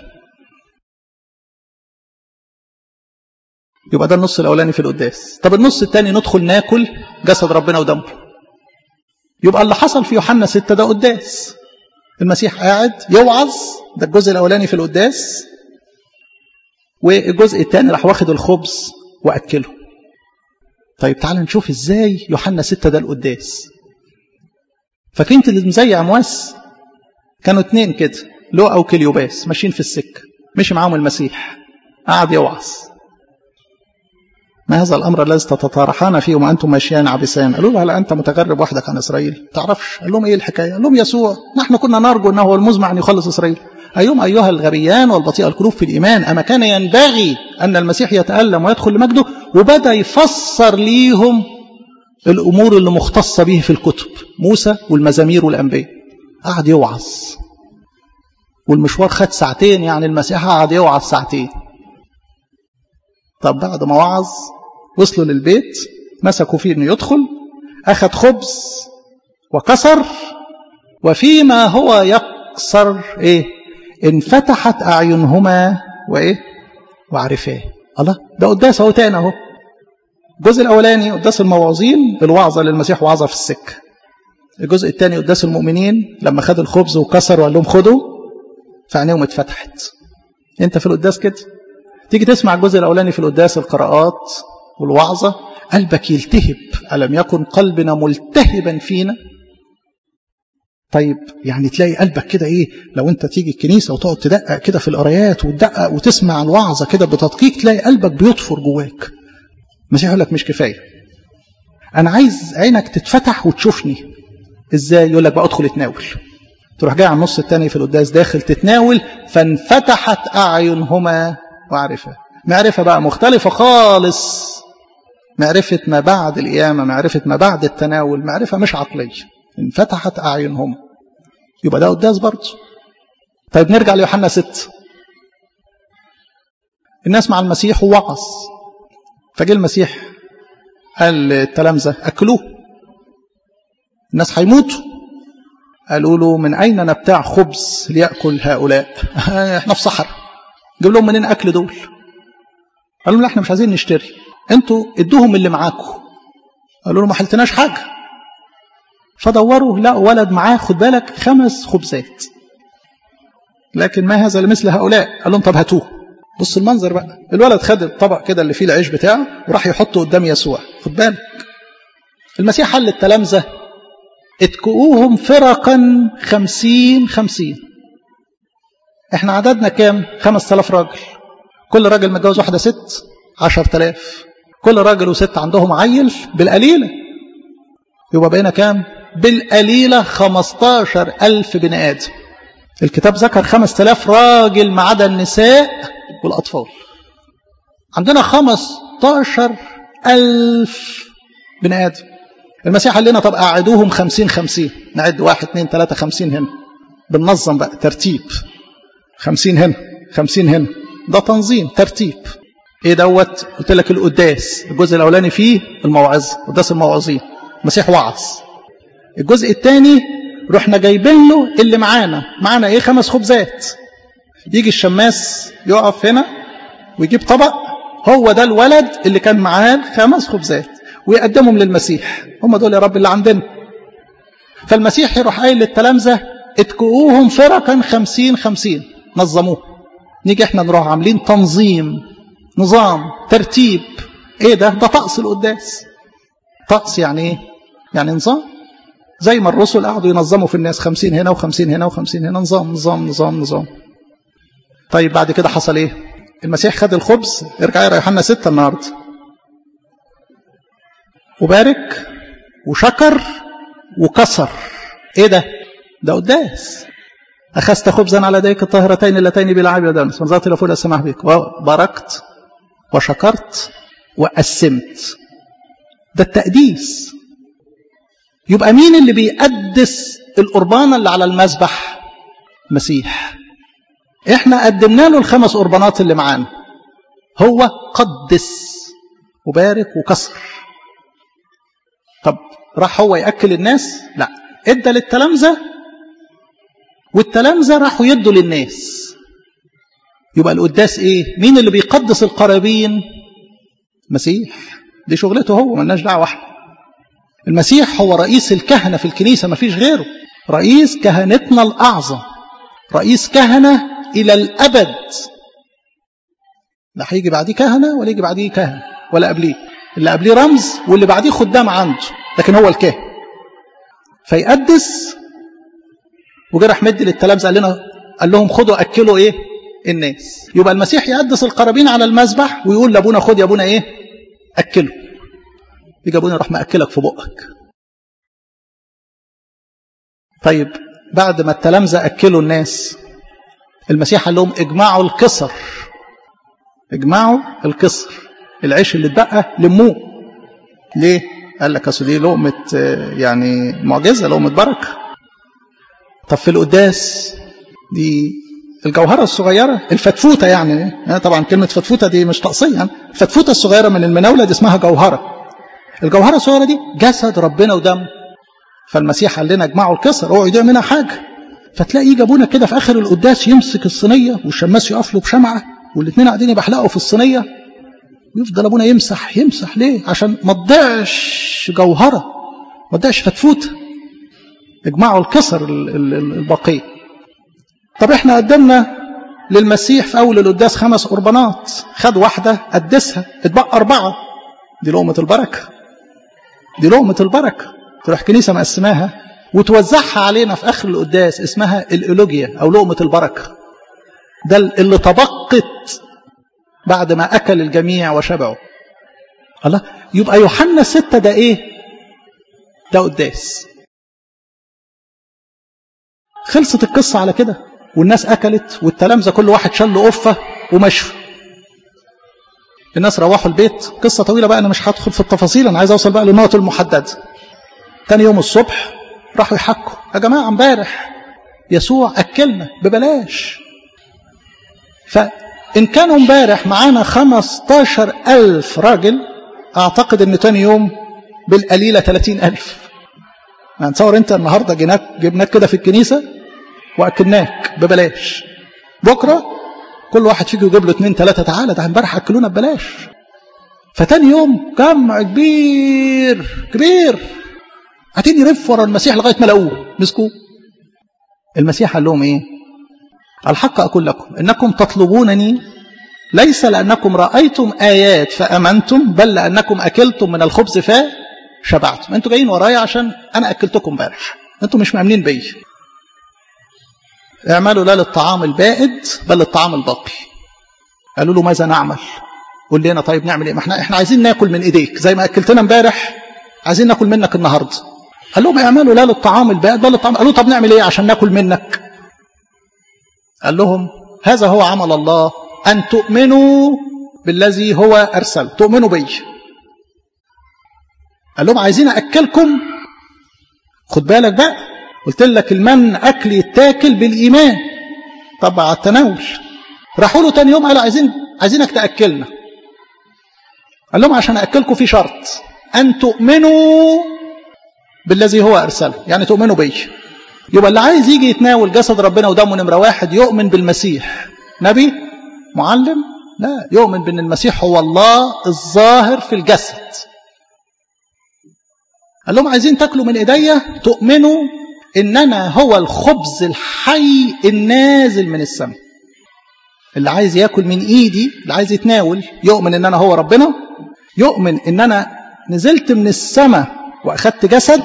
يبقى ده النص الاولاني في القداس طب النص الثاني ندخل ناكل جسد ربنا ودمه يبقى اللي حصل في يوحنا 6 ده قداس المسيح قاعد يوعظ ده الجزء الاولاني في القداس والجزء الثاني راح واخد الخبز واكله طيب تعال نشوف ازاي يوحنا 6 ده القداس فاكرين اللي زي امواس كانوا اتنين كده لوقا وكليوباس ماشيين في السكه مشي معاهم المسيح قعد يوعظ ما هذا الامر الذي تتطارحان فيه وما انتم ماشيان عبسان قالوا له هل انت متغرب وحدك عن اسرائيل تعرفش قال لهم ايه الحكايه قال لهم يسوع نحن كنا نرجو انه هو المزمع ان يخلص اسرائيل ايهم ايها الغبيان والبطيء القلوب في الايمان اما كان ينبغي ان المسيح يتالم ويدخل لمجده وبدا يفسر ليهم الامور اللي مختصه به في الكتب موسى والمزامير والانبياء قعد يوعظ والمشوار خد ساعتين يعني المسيح قعد يوعظ ساعتين طب بعد ما وعظ وصلوا للبيت مسكوا فيه انه يدخل اخذ خبز وكسر وفيما هو يكسر ايه انفتحت اعينهما وايه وعرفاه الله ده قداس اهو تاني اهو الجزء الاولاني قداس المواعظين الوعظه اللي المسيح وعظها في السكه الجزء الثاني قداس المؤمنين لما خد الخبز وكسر وقال لهم خدوا فعينيهم اتفتحت انت في القداس كده تيجي تسمع الجزء الاولاني في القداس القراءات والوعظه قلبك يلتهب الم يكن قلبنا ملتهبا فينا طيب يعني تلاقي قلبك كده ايه لو انت تيجي الكنيسه وتقعد تدقق كده في القرايات وتدقق وتسمع الوعظه كده بتدقيق تلاقي قلبك بيطفر جواك المسيح يقول لك مش كفايه انا عايز عينك تتفتح وتشوفني ازاي يقول لك بقى ادخل اتناول تروح جاي على النص الثاني في القداس داخل تتناول فانفتحت اعينهما وعرفه معرفه بقى مختلفه خالص معرفه ما بعد القيامه معرفه ما بعد التناول معرفه مش عقليه انفتحت اعينهما يبقى ده قداس برضه طيب نرجع ليوحنا 6 الناس مع المسيح ووعظ فجه المسيح قال للتلامذه اكلوه الناس هيموتوا قالوا له من أين نبتاع خبز ليأكل هؤلاء احنا في صحراء جيب لهم منين أكل دول قالوا لا احنا مش عايزين نشتري انتوا ادوهم اللي معاكم قالوا له ما حلتناش حاجة فدوروا لقوا ولد معاه خد بالك خمس خبزات لكن ما هذا لمثل هؤلاء قال لهم طب هاتوه بص المنظر بقى الولد خد الطبق كده اللي فيه العيش بتاعه وراح يحطه قدام يسوع خد بالك المسيح حل التلامذه اتكؤوهم فرقا خمسين خمسين احنا عددنا كام خمس تلاف راجل كل راجل متجوز واحدة ست عشر تلاف كل راجل وست عندهم عيل بالقليلة يبقى بقينا كام بالقليلة خمستاشر ألف بني آدم الكتاب ذكر خمس تلاف راجل ما عدا النساء والأطفال عندنا خمستاشر ألف بني آدم المسيح قال لنا طب قعدوهم خمسين خمسين نعد واحد اثنين ثلاثة خمسين هنا بننظم بقى ترتيب خمسين هنا خمسين هنا ده تنظيم ترتيب ايه دوت قلت لك القداس الجزء الاولاني فيه الموعظه قداس الموعظين المسيح وعظ الجزء الثاني رحنا جايبين له اللي معانا معانا ايه خمس خبزات يجي الشماس يقف هنا ويجيب طبق هو ده الولد اللي كان معاه خمس خبزات ويقدمهم للمسيح هم دول يا رب اللي عندنا فالمسيح يروح قايل للتلامذة اتكؤوهم فرقا خمسين خمسين نظموه نيجي احنا نروح عاملين تنظيم نظام ترتيب ايه ده ده طقس القداس طقس يعني ايه يعني نظام زي ما الرسل قعدوا ينظموا في الناس خمسين هنا وخمسين هنا وخمسين هنا نظام نظام نظام نظام طيب بعد كده حصل ايه المسيح خد الخبز ارجع يا يوحنا ستة النهارده وبارك وشكر وكسر ايه ده ده قداس اخذت خبزا على يديك الطاهرتين اللتين بلا عيب ودنس ونظرت الى فوق السماح بك وباركت وشكرت وقسمت ده التقديس يبقى مين اللي بيقدس القربانة اللي على المذبح مسيح احنا قدمنا له الخمس قربانات اللي معانا هو قدس وبارك وكسر طب راح هو يأكل الناس لا ادى للتلامذة والتلامذة راحوا يدوا للناس يبقى القداس ايه مين اللي بيقدس القرابين مسيح دي شغلته هو ملناش دعوه احنا المسيح هو رئيس الكهنة في الكنيسة ما فيش غيره رئيس كهنتنا الأعظم رئيس كهنة إلى الأبد لا هيجي بعديه كهنة ولا يجي بعديه كهنة ولا قبليه اللي قبليه رمز واللي بعديه خدام عنده لكن هو الكاهن فيقدس وجه راح مدي للتلامذة قال لنا قال لهم خدوا أكلوا إيه الناس يبقى المسيح يقدس القرابين على المذبح ويقول لابونا خد يا ابونا إيه أكله يجي ابونا يروح مأكلك في بقك طيب بعد ما التلامذة أكلوا الناس المسيح قال لهم اجمعوا الكسر اجمعوا الكسر العيش اللي اتبقى لموه ليه؟ قال لك اصل دي لقمة يعني معجزة لقمة بركة طب في القداس دي الجوهرة الصغيرة الفتفوتة يعني طبعا كلمة فتفوتة دي مش تقصية الفتفوتة الصغيرة من المناولة دي اسمها جوهرة الجوهرة الصغيرة دي جسد ربنا ودم فالمسيح قال لنا اجمعوا الكسر اوعوا يضيع منها حاجة فتلاقي يجي ابونا كده في اخر القداس يمسك الصينية والشماس يقف له بشمعة والاثنين قاعدين يبحلقوا في الصينية ويفضل ابونا يمسح يمسح ليه عشان ما تضيعش جوهرة ما تضيعش فتفوتة اجمعوا الكسر البقية طب احنا قدمنا للمسيح في اول القداس خمس قربانات خد واحدة قدسها اتبقى اربعة دي لقمة البركة دي لقمة البركة تروح كنيسة مقسماها وتوزعها علينا في آخر القداس اسمها الإلوجيا أو لقمة البركة ده اللي تبقت بعد ما أكل الجميع وشبعوا الله يبقى يوحنا ستة ده إيه ده قداس خلصت القصة على كده والناس أكلت والتلامذة كل واحد شل قفة ومشوا الناس روحوا البيت قصة طويلة بقى أنا مش هدخل في التفاصيل أنا عايز أوصل بقى للنقط المحددة تاني يوم الصبح راحوا يحكوا يا جماعة امبارح يسوع أكلنا ببلاش فإن كانوا امبارح معانا 15 ألف راجل أعتقد أن تاني يوم بالقليلة 30 ألف يعني تصور أنت النهاردة جيناك جبناك كده في الكنيسة وأكلناك ببلاش بكرة كل واحد فيكم يجيب له اثنين ثلاثة تعالى ده امبارح أكلونا ببلاش فتاني يوم جمع كبير كبير قاعدين يرف ورا المسيح لغايه ما لقوه مسكوه المسيح قال لهم ايه الحق اقول لكم انكم تطلبونني ليس لانكم رايتم ايات فامنتم بل لانكم اكلتم من الخبز فشبعتم انتوا جايين ورايا عشان انا اكلتكم امبارح انتوا مش مامنين بيا اعملوا لا للطعام البائد بل للطعام الباقي قالوا له ماذا نعمل قول لنا طيب نعمل ايه ما احنا احنا عايزين ناكل من ايديك زي ما اكلتنا امبارح عايزين ناكل منك النهارده قال لهم اعملوا لا للطعام البائد بل للطعام قالوا طب نعمل ايه عشان ناكل منك قال لهم هذا هو عمل الله ان تؤمنوا بالذي هو ارسل تؤمنوا بي قال لهم عايزين اكلكم خد بالك بقى قلت لك المن اكل يتاكل بالايمان طب على التناول راحوا له تاني يوم قالوا عايزين عايزينك تاكلنا قال لهم عشان اكلكم في شرط ان تؤمنوا بالذي هو أرسله يعني تؤمنوا بي يبقى اللي عايز يجي يتناول جسد ربنا ودمه نمرة واحد يؤمن بالمسيح نبي معلم لا يؤمن بأن المسيح هو الله الظاهر في الجسد قال لهم عايزين تاكلوا من ايديا تؤمنوا ان انا هو الخبز الحي النازل من السماء اللي عايز ياكل من ايدي اللي عايز يتناول يؤمن ان انا هو ربنا يؤمن ان انا نزلت من السماء واخدت جسد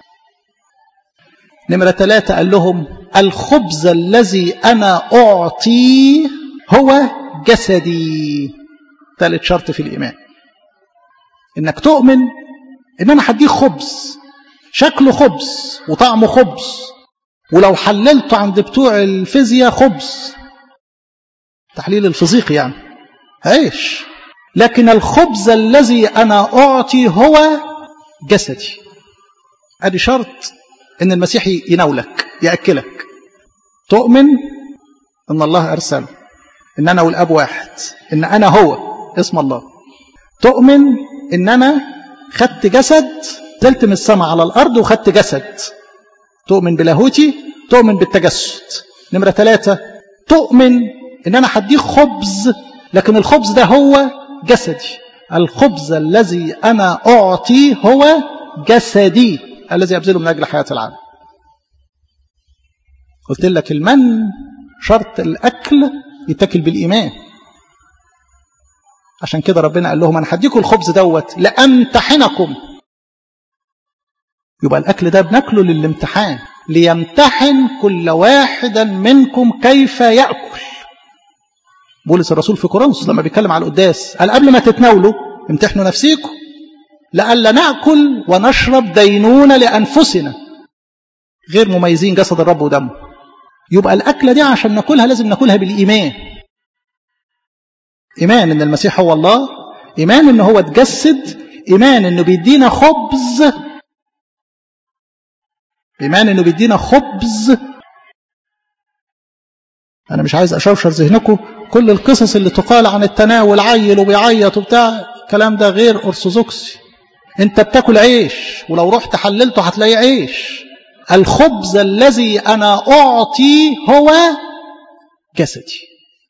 نمرة ثلاثة قال لهم الخبز الذي أنا أعطيه هو جسدي ثالث شرط في الإيمان إنك تؤمن إن أنا هديه خبز شكله خبز وطعمه خبز ولو حللته عند بتوع الفيزياء خبز تحليل الفيزيقي يعني عيش لكن الخبز الذي أنا أعطي هو جسدي أدي شرط إن المسيح يناولك يأكلك تؤمن إن الله أرسله إن أنا والأب واحد إن أنا هو اسم الله تؤمن إن أنا خدت جسد نزلت من السماء على الأرض وخدت جسد تؤمن بلاهوتي تؤمن بالتجسد نمرة ثلاثة تؤمن إن أنا هديك خبز لكن الخبز ده هو جسدي الخبز الذي أنا أعطيه هو جسدي الذي أبذله من أجل حياة العالم قلت لك المن شرط الأكل يتاكل بالإيمان عشان كده ربنا قال لهم أنا هديكم الخبز دوت لأمتحنكم يبقى الأكل ده بناكله للامتحان ليمتحن كل واحدا منكم كيف يأكل بولس الرسول في كورنثوس لما بيتكلم على القداس قال قبل ما تتناولوا امتحنوا نفسيكم لئلا ناكل ونشرب دينونه لانفسنا غير مميزين جسد الرب ودمه يبقى الاكله دي عشان ناكلها لازم ناكلها بالايمان ايمان ان المسيح هو الله ايمان ان هو اتجسد ايمان انه بيدينا خبز ايمان انه بيدينا خبز انا مش عايز اشوشر ذهنكم كل القصص اللي تقال عن التناول عيل وبيعيط وبتاع الكلام ده غير ارثوذكسي انت بتاكل عيش ولو رحت حللته هتلاقي عيش الخبز الذي انا اعطي هو جسدي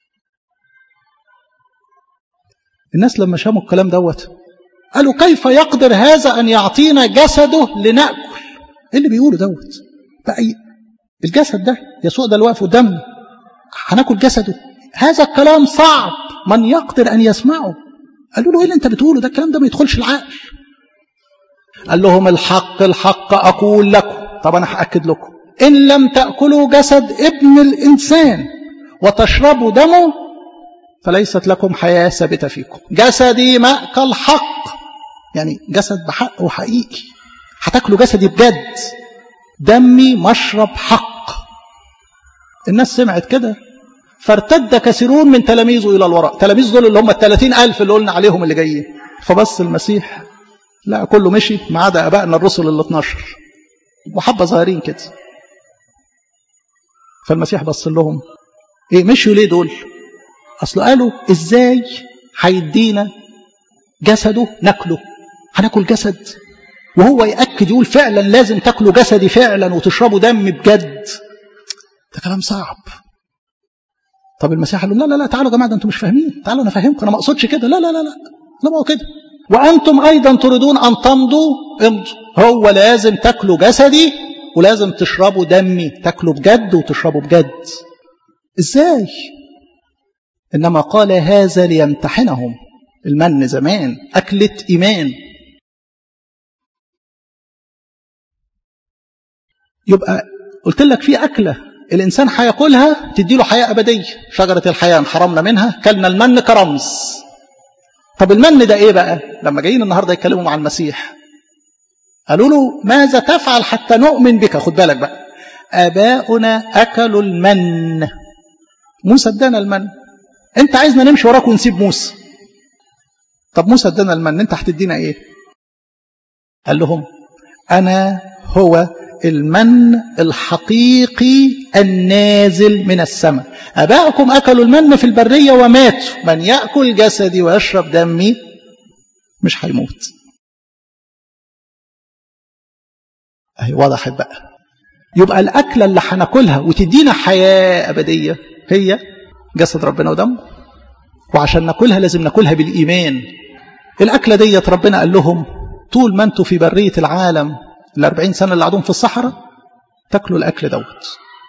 الناس لما شاموا الكلام دوت قالوا كيف يقدر هذا ان يعطينا جسده لناكل ايه اللي بيقوله دوت بقى الجسد ده يسوع ده اللي واقف قدامنا هناكل جسده هذا الكلام صعب من يقدر ان يسمعه قالوا له ايه اللي انت بتقوله ده الكلام ده ما يدخلش العقل قال لهم الحق الحق اقول لكم طب انا هاكد لكم ان لم تاكلوا جسد ابن الانسان وتشربوا دمه فليست لكم حياه ثابته فيكم جسدي ماكل حق يعني جسد بحق وحقيقي هتاكلوا جسدي بجد دمي مشرب حق الناس سمعت كده فارتد كثيرون من تلاميذه إلى الوراء تلاميذ دول اللي هم الثلاثين ألف اللي قلنا عليهم اللي جايين فبص المسيح لا كله مشي ما عدا أبائنا الرسل ال 12 وحبة صغيرين كده فالمسيح بص لهم ايه مشوا ليه دول اصل قالوا ازاي هيدينا جسده ناكله هناكل جسد وهو يأكد يقول فعلا لازم تاكلوا جسدي فعلا وتشربوا دم بجد ده كلام صعب طب المسيح قال لهم لا لا لا تعالوا يا جماعه ده انتم مش فاهمين تعالوا انا فاهمكم انا ما اقصدش كده لا لا لا لا لا ما هو كده وانتم ايضا تريدون ان تمضوا امضوا هو لازم تاكلوا جسدي ولازم تشربوا دمي تاكلوا بجد وتشربوا بجد ازاي انما قال هذا ليمتحنهم المن زمان اكله ايمان يبقى قلت لك في اكله الإنسان هياكلها تدي له حياة أبدية شجرة الحياة حرمنا منها كلنا المن كرمز طب المن ده إيه بقى لما جايين النهاردة يتكلموا مع المسيح قالوا له ماذا تفعل حتى نؤمن بك خد بالك بقى آباؤنا أكلوا المن موسى ادانا المن انت عايزنا نمشي وراك ونسيب موسى طب موسى ادانا المن انت هتدينا ايه قال لهم انا هو المن الحقيقي النازل من السماء أباؤكم أكلوا المن في البرية وماتوا من يأكل جسدي ويشرب دمي مش هيموت أهي وضحت بقى يبقى الأكلة اللي هناكلها وتدينا حياة أبدية هي جسد ربنا ودمه وعشان ناكلها لازم ناكلها بالإيمان الأكلة ديت ربنا قال لهم طول ما انتوا في برية العالم الأربعين سنة اللي قعدوهم في الصحراء تاكلوا الأكل دوت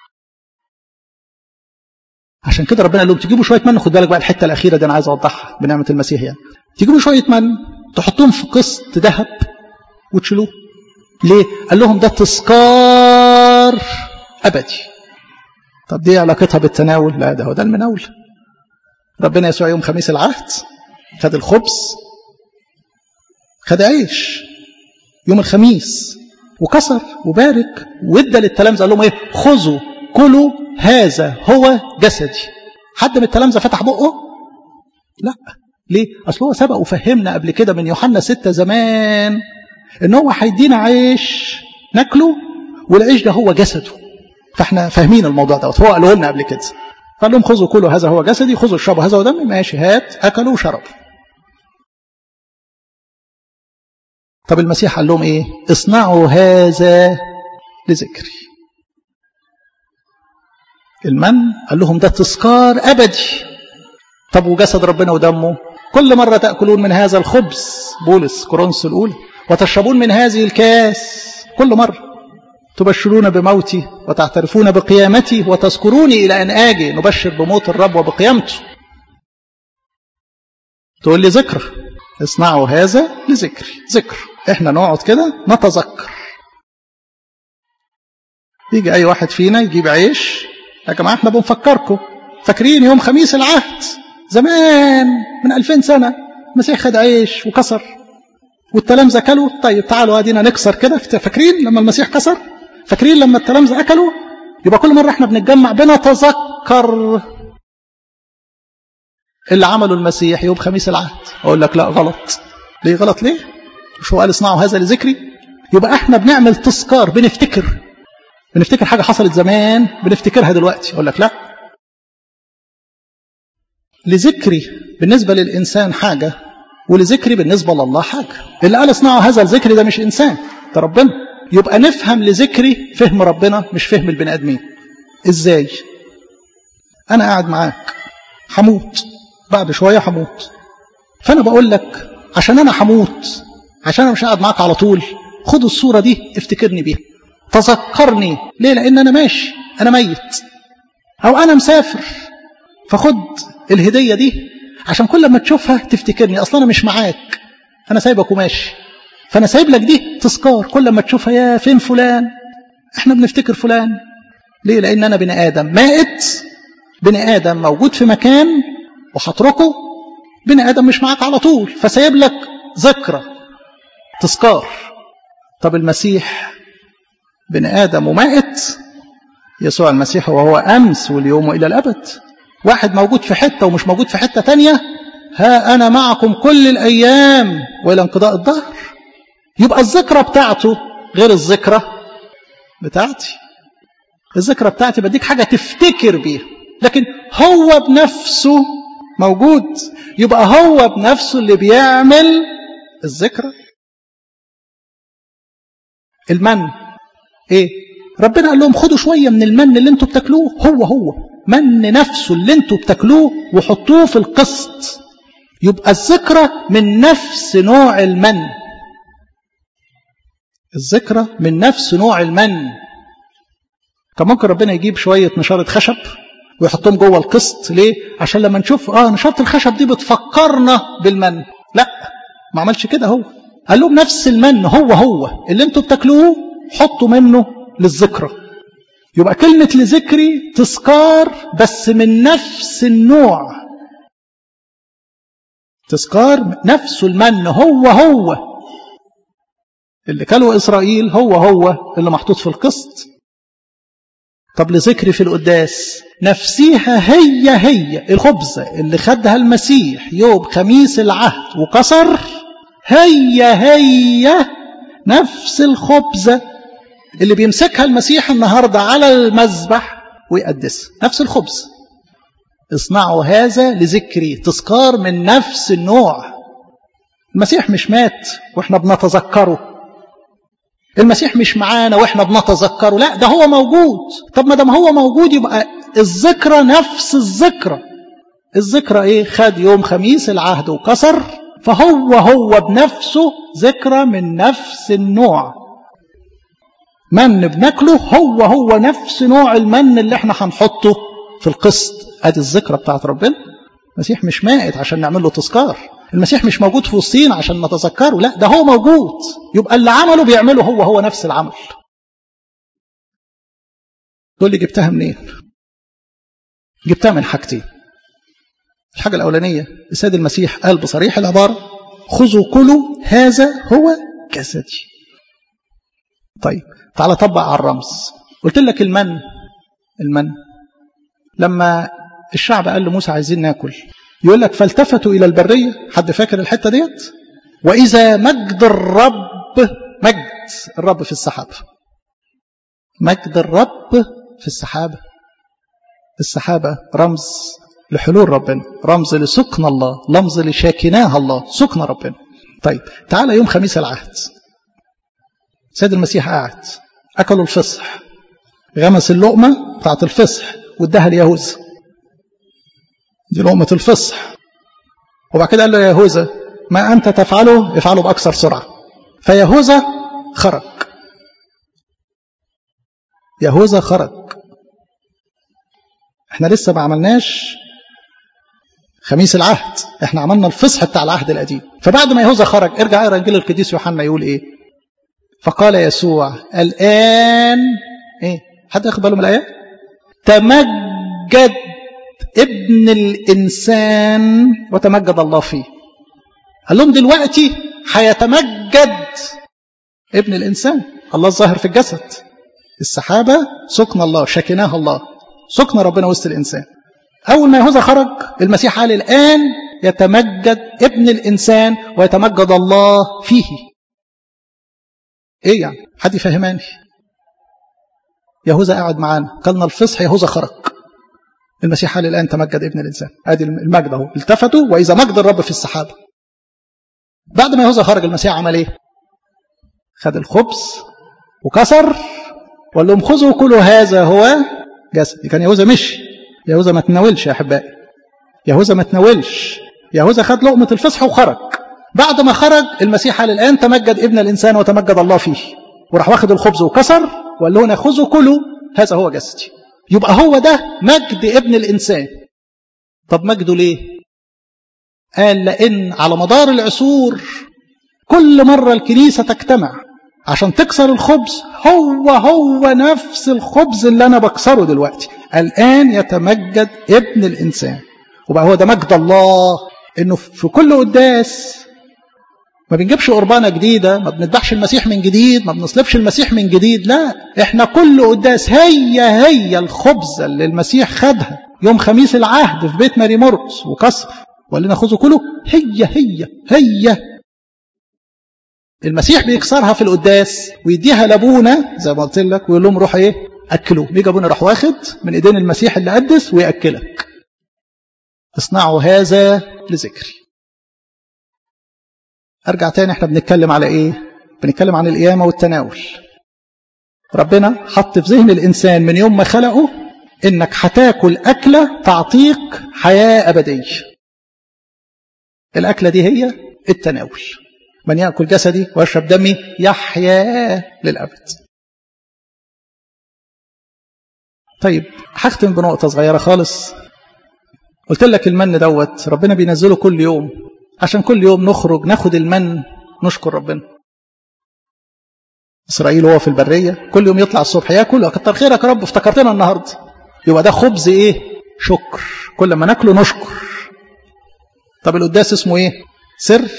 عشان كده ربنا قال لهم تجيبوا شوية من خد بالك بقى الحتة الأخيرة دي أنا عايز أوضحها بنعمة المسيح يعني تجيبوا شوية من تحطوهم في قسط ذهب وتشيلوه ليه؟ قال لهم ده تذكار أبدي طب دي علاقتها بالتناول لا ده هو ده المناول ربنا يسوع يوم خميس العهد خد الخبز خد عيش يوم الخميس وكسر وبارك وادى للتلامذه قال لهم ايه خذوا كلوا هذا هو جسدي حد من التلامذه فتح بقه لا ليه اصل هو سبق وفهمنا قبل كده من يوحنا ستة زمان ان هو هيدينا عيش ناكله والعيش ده هو جسده فاحنا فاهمين الموضوع ده هو قاله لنا قبل كده قال لهم خذوا كلوا هذا هو جسدي خذوا اشربوا هذا هو دمي ماشي هات اكلوا وشربوا طب المسيح قال لهم ايه اصنعوا هذا لذكري المن قال لهم ده تذكار ابدي طب وجسد ربنا ودمه كل مرة تأكلون من هذا الخبز بولس كورنثوس الأولى وتشربون من هذه الكاس كل مرة تبشرون بموتي وتعترفون بقيامتي وتذكروني إلى أن آجي نبشر بموت الرب وبقيامته تقول لي ذكر اصنعوا هذا لذكري ذكر احنا نقعد كده نتذكر يجي اي واحد فينا يجيب عيش يا جماعه احنا بنفكركم فاكرين يوم خميس العهد زمان من 2000 سنه المسيح خد عيش وكسر والتلامذه اكلوا طيب تعالوا ادينا نكسر كده فاكرين لما المسيح كسر فاكرين لما التلامذه اكلوا يبقى كل مره احنا بنتجمع بنتذكر اللي عمله المسيح يوم خميس العهد اقول لك لا غلط ليه غلط ليه مش هو قال اصنعوا هذا لذكري يبقى احنا بنعمل تذكار بنفتكر بنفتكر حاجه حصلت زمان بنفتكرها دلوقتي اقول لك لا لذكري بالنسبه للانسان حاجه ولذكري بالنسبه لله حاجه اللي قال اصنعوا هذا الذكر ده مش انسان ده ربنا يبقى نفهم لذكري فهم ربنا مش فهم البني ادمين ازاي انا قاعد معاك هموت بعد شويه هموت فانا بقول لك عشان انا هموت عشان انا مش قاعد معاك على طول خد الصوره دي افتكرني بيها تذكرني ليه لان انا ماشي انا ميت او انا مسافر فخد الهديه دي عشان كل ما تشوفها تفتكرني اصلا انا مش معاك انا سايبك وماشي فانا سايب لك دي تذكار كل ما تشوفها يا فين فلان احنا بنفتكر فلان ليه لان انا بني ادم مائت بني ادم موجود في مكان وهتركه بني ادم مش معاك على طول فسايب لك ذكرى تذكار طب المسيح بني ادم ومائت يسوع المسيح وهو امس واليوم والى الابد واحد موجود في حته ومش موجود في حته تانية ها انا معكم كل الايام والى انقضاء الدهر يبقى الذكرى بتاعته غير الذكرى بتاعتي الذكرى بتاعتي بديك حاجه تفتكر بيها لكن هو بنفسه موجود يبقى هو بنفسه اللي بيعمل الذكرى المن ايه ربنا قال لهم خدوا شويه من المن اللي انتوا بتاكلوه هو هو من نفسه اللي انتوا بتاكلوه وحطوه في القسط يبقى الذكرى من نفس نوع المن الذكرى من نفس نوع المن كان ممكن ربنا يجيب شويه نشاره خشب ويحطهم جوه القسط ليه عشان لما نشوف اه نشاره الخشب دي بتفكرنا بالمن لا ما عملش كده هو قال لهم نفس المن هو هو اللي انتوا بتاكلوه حطوا منه للذكرى يبقى كلمة لذكري تذكار بس من نفس النوع تذكار نفسه المن هو هو اللي كانوا إسرائيل هو هو اللي محطوط في القسط طب لذكري في القداس نفسيها هي هي الخبزة اللي خدها المسيح يوم خميس العهد وكسر هي هي نفس الخبزة اللي بيمسكها المسيح النهاردة على المذبح ويقدسها نفس الخبز اصنعوا هذا لذكري تذكار من نفس النوع المسيح مش مات واحنا بنتذكره المسيح مش معانا واحنا بنتذكره لا ده هو موجود طب ما دام هو موجود يبقى الذكرى نفس الذكرى الذكرى ايه خد يوم خميس العهد وكسر فهو هو بنفسه ذكرى من نفس النوع من بناكله هو هو نفس نوع المن اللي احنا هنحطه في القسط ادي الذكرى بتاعت ربنا المسيح مش مائت عشان نعمل له تذكار المسيح مش موجود في وسطينا عشان نتذكره لا ده هو موجود يبقى اللي عمله بيعمله هو هو نفس العمل تقول لي جبتها منين جبتها من حاجتين الحاجة الأولانية السيد المسيح قال بصريح العبارة خذوا كلوا هذا هو جسدي طيب تعالى طبق على الرمز قلت لك المن المن لما الشعب قال لموسى عايزين ناكل يقول لك فالتفتوا إلى البرية حد فاكر الحتة ديت وإذا مجد الرب مجد الرب في السحابة مجد الرب في السحابة السحابة رمز لحلول ربنا رمز لسكن الله رمز لشاكناه الله سكن ربنا طيب تعالى يوم خميس العهد سيد المسيح قاعد أكلوا الفصح غمس اللقمة بتاعت الفصح واداها ليهوذا دي لقمة الفصح وبعد كده قال له يا يهوذا ما أنت تفعله افعله بأكثر سرعة فيهوذا خرج يهوذا خرج احنا لسه ما عملناش خميس العهد احنا عملنا الفصح بتاع العهد القديم فبعد ما يهوذا خرج ارجع اقرا انجيل القديس يوحنا يقول ايه فقال يسوع الان ايه حد ياخد باله من الايه تمجد ابن الانسان وتمجد الله فيه قال لهم دلوقتي هيتمجد ابن الانسان الله الظاهر في الجسد السحابه سكن الله شكناه الله سكن ربنا وسط الانسان أول ما يهوذا خرج المسيح قال الآن يتمجد ابن الإنسان ويتمجد الله فيه إيه يعني حد يفهماني يهوذا قاعد معانا قالنا الفصح يهوذا خرج المسيح قال الآن تمجد ابن الإنسان ادي المجد اهو التفتوا وإذا مجد الرب في السحابة بعد ما يهوذا خرج المسيح عمل إيه خد الخبز وكسر وقال لهم خذوا كلوا هذا هو جسدي كان يهوذا مشي يهوذا ما تناولش يا احبائي يهوذا ما تناولش يهوذا خد لقمه الفصح وخرج بعد ما خرج المسيح قال الان تمجد ابن الانسان وتمجد الله فيه وراح واخد الخبز وكسر وقال لهم خذوا كلوا هذا هو جسدي يبقى هو ده مجد ابن الانسان طب مجده ليه قال لان على مدار العصور كل مره الكنيسه تجتمع عشان تكسر الخبز هو هو نفس الخبز اللي انا بكسره دلوقتي الآن يتمجد ابن الإنسان وبقى هو ده مجد الله إنه في كل قداس ما بنجيبش قربانة جديدة ما بنذبحش المسيح من جديد ما بنصلبش المسيح من جديد لا احنا كل قداس هي هي الخبزة اللي المسيح خدها يوم خميس العهد في بيت ماري مرقس وكسر وقال لنا خذوا كله هي هي هي المسيح بيكسرها في القداس ويديها لابونا زي ما قلت لك ويقول لهم روح ايه أكلوا بيجي أبونا راح واخد من إيدين المسيح اللي قدس ويأكلك اصنعوا هذا لذكري أرجع تاني احنا بنتكلم على إيه بنتكلم عن القيامة والتناول ربنا حط في ذهن الإنسان من يوم ما خلقه إنك هتاكل أكلة تعطيك حياة أبدية الأكلة دي هي التناول من يأكل جسدي ويشرب دمي يحيا للأبد طيب هختم بنقطة صغيرة خالص قلت لك المن دوت ربنا بينزله كل يوم عشان كل يوم نخرج ناخد المن نشكر ربنا إسرائيل وهو في البرية كل يوم يطلع الصبح ياكل كتر خيرك يا رب افتكرتنا النهاردة يبقى ده خبز ايه شكر كل ما ناكله نشكر طب القداس اسمه ايه سر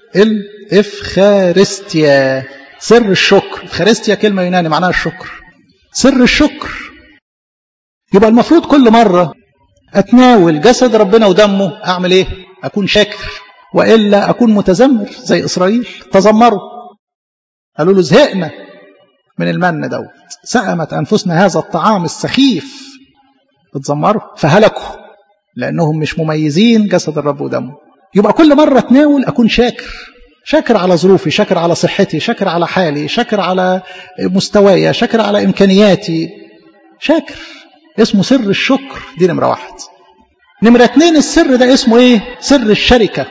الافخارستيا سر الشكر افخارستيا كلمة يوناني معناها الشكر سر الشكر يبقى المفروض كل مرة أتناول جسد ربنا ودمه أعمل إيه أكون شاكر وإلا أكون متذمر زي إسرائيل تذمروا قالوا له زهقنا من المن دوت سأمت أنفسنا هذا الطعام السخيف اتذمروا فهلكوا لأنهم مش مميزين جسد الرب ودمه يبقى كل مرة أتناول أكون شاكر شاكر على ظروفي شاكر على صحتي شاكر على حالي شاكر على مستواي شاكر على إمكانياتي شاكر اسمه سر الشكر دي نمرة واحد نمرة اتنين السر ده اسمه ايه سر الشركة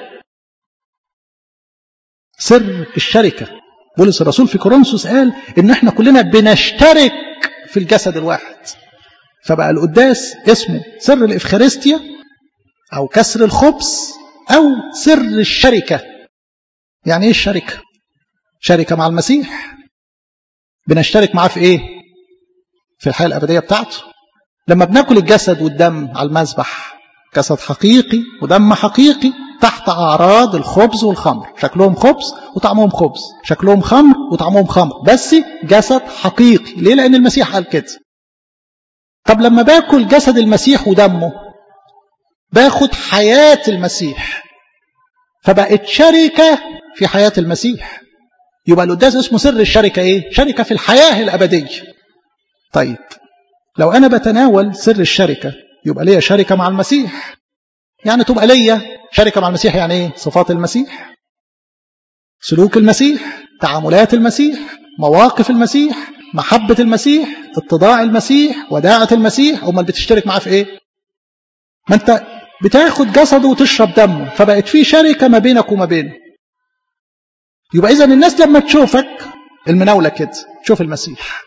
سر الشركة بولس الرسول في كورنثوس قال ان احنا كلنا بنشترك في الجسد الواحد فبقى القداس اسمه سر الإفخارستيا أو كسر الخبز أو سر الشركة يعني إيه الشركة؟ شركة مع المسيح بنشترك معاه في إيه؟ في الحياة الأبدية بتاعته لما بناكل الجسد والدم على المذبح جسد حقيقي ودم حقيقي تحت أعراض الخبز والخمر شكلهم خبز وطعمهم خبز شكلهم خمر وطعمهم خمر بس جسد حقيقي ليه؟ لأن المسيح قال كده طب لما باكل جسد المسيح ودمه باخد حياة المسيح فبقت شركة في حياة المسيح يبقى القداس اسمه سر الشركة ايه شركة في الحياة الأبدية طيب لو أنا بتناول سر الشركة يبقى ليا شركة مع المسيح يعني تبقى ليا شركة مع المسيح يعني ايه صفات المسيح سلوك المسيح تعاملات المسيح مواقف المسيح محبة المسيح اتضاع المسيح وداعة المسيح امال بتشترك معاه في ايه ما انت بتاخد جسده وتشرب دمه فبقت في شركة ما بينك وما بينه يبقى اذا الناس لما تشوفك المناولة كده تشوف المسيح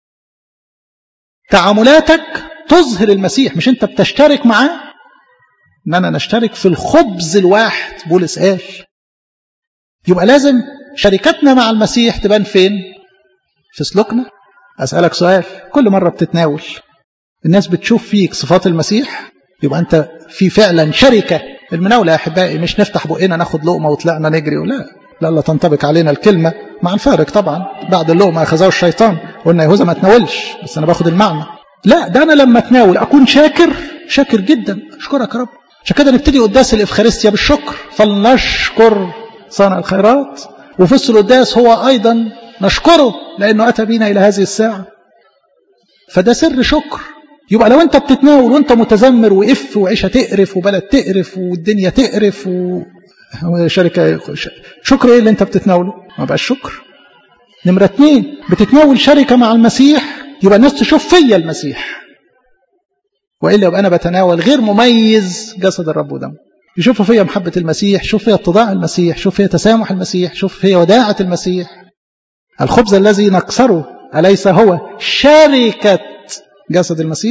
تعاملاتك تظهر المسيح مش انت بتشترك معاه اننا نشترك في الخبز الواحد بولس قال يبقى لازم شركتنا مع المسيح تبان فين في سلوكنا أسألك سؤال كل مرة بتتناول الناس بتشوف فيك صفات المسيح يبقى أنت في فعلا شركة المناولة يا أحبائي مش نفتح بقنا ناخد لقمة وطلعنا نجري ولا لا لا تنطبق علينا الكلمة مع الفارق طبعا بعد اللقمة أخذه الشيطان قلنا يهوذا ما تناولش بس أنا باخد المعنى لا ده أنا لما أتناول أكون شاكر شاكر جدا أشكرك يا رب عشان كده نبتدي قداس الإفخارستيا بالشكر فلنشكر صانع الخيرات وفي القداس هو أيضا نشكره لأنه أتى بينا إلى هذه الساعة فده سر شكر يبقى لو أنت بتتناول وأنت متذمر وإف وعيشة تقرف وبلد تقرف والدنيا تقرف و... شركة شكر إيه اللي أنت بتتناوله ما بقاش شكر نمرة اتنين بتتناول شركة مع المسيح يبقى الناس تشوف فيا المسيح وإلا يبقى أنا بتناول غير مميز جسد الرب ودمه يشوفوا فيا محبة المسيح شوف فيا اتضاع المسيح شوف فيا تسامح المسيح شوف فيا وداعة المسيح الخبز الذي نكسره أليس هو شركة جسد المسيح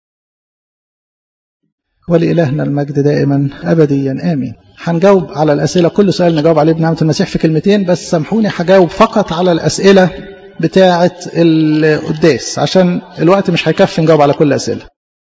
ولإلهنا المجد دائما أبديا آمين هنجاوب على الأسئلة كل سؤال نجاوب عليه بنعمة المسيح في كلمتين بس سامحوني هجاوب فقط على الأسئلة بتاعة القداس عشان الوقت مش هيكفي نجاوب على كل الأسئلة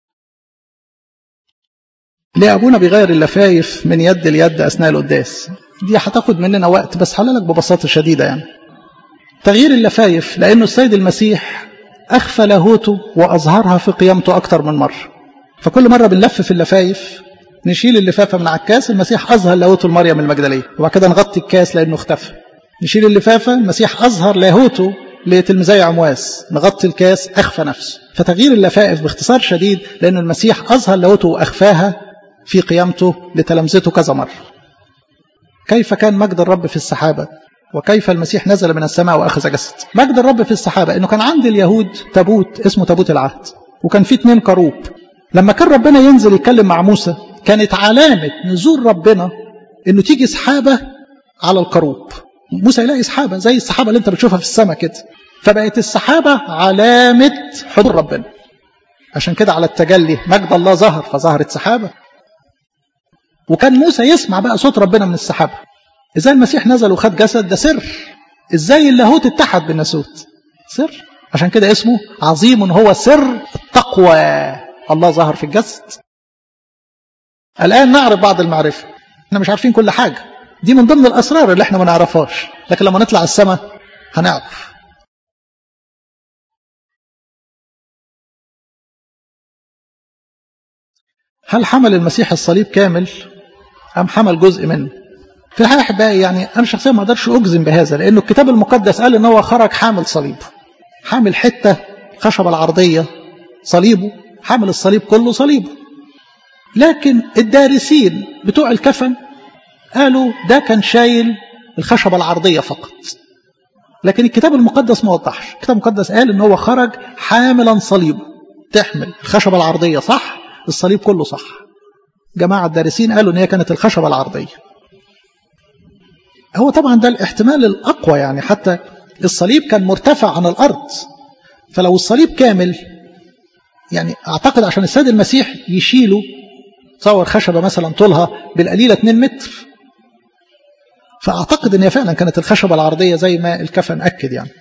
ليه أبونا بيغير اللفايف من يد ليد أثناء القداس دي هتاخد مننا وقت بس هقول لك ببساطة شديدة يعني تغيير اللفايف لأنه السيد المسيح أخفى لاهوته وأظهرها في قيامته أكتر من مرة فكل مرة بنلفف اللفايف نشيل اللفافة من على الكاس المسيح أظهر لاهوته لمريم المجدلية وبعد كده نغطي الكاس لأنه اختفى نشيل اللفافة المسيح أظهر لاهوته لتلميذي عمواس نغطي الكاس أخفى نفسه فتغيير اللفائف باختصار شديد لأن المسيح أظهر لاهوته وأخفاها في قيامته لتلامذته كذا مرة كيف كان مجد الرب في السحابة وكيف المسيح نزل من السماء وأخذ جسد مجد الرب في السحابة أنه كان عند اليهود تابوت اسمه تابوت العهد وكان فيه اتنين كروب لما كان ربنا ينزل يتكلم مع موسى كانت علامة نزول ربنا أنه تيجي سحابة على الكروب موسى يلاقي سحابة زي السحابة اللي انت بتشوفها في السماء كده فبقت السحابة علامة حضور ربنا عشان كده على التجلي مجد الله ظهر فظهرت سحابة وكان موسى يسمع بقى صوت ربنا من السحابة ازاي المسيح نزل وخد جسد ده سر ازاي اللاهوت اتحد بالناسوت سر عشان كده اسمه عظيم هو سر التقوى الله ظهر في الجسد الآن نعرف بعض المعرفة احنا مش عارفين كل حاجة دي من ضمن الأسرار اللي احنا ما نعرفهاش لكن لما نطلع السماء هنعرف هل حمل المسيح الصليب كامل أم حمل جزء منه في الحقيقة أحبائي يعني أنا شخصيا ما أقدرش أجزم بهذا لأنه الكتاب المقدس قال إن هو خرج حامل صليب حامل حتة خشبة العرضية صليبه حامل الصليب كله صليبه لكن الدارسين بتوع الكفن قالوا ده كان شايل الخشبة العرضية فقط لكن الكتاب المقدس ما وضحش الكتاب المقدس قال ان هو خرج حاملا صليبه تحمل الخشبة العرضية صح الصليب كله صح جماعة الدارسين قالوا ان هي كانت الخشبة العرضية هو طبعا ده الاحتمال الأقوى يعني حتى الصليب كان مرتفع عن الأرض فلو الصليب كامل يعني أعتقد عشان السيد المسيح يشيله تصور خشبة مثلا طولها بالقليلة 2 متر فأعتقد أن هي فعلا كانت الخشبة العرضية زي ما الكفن أكد يعني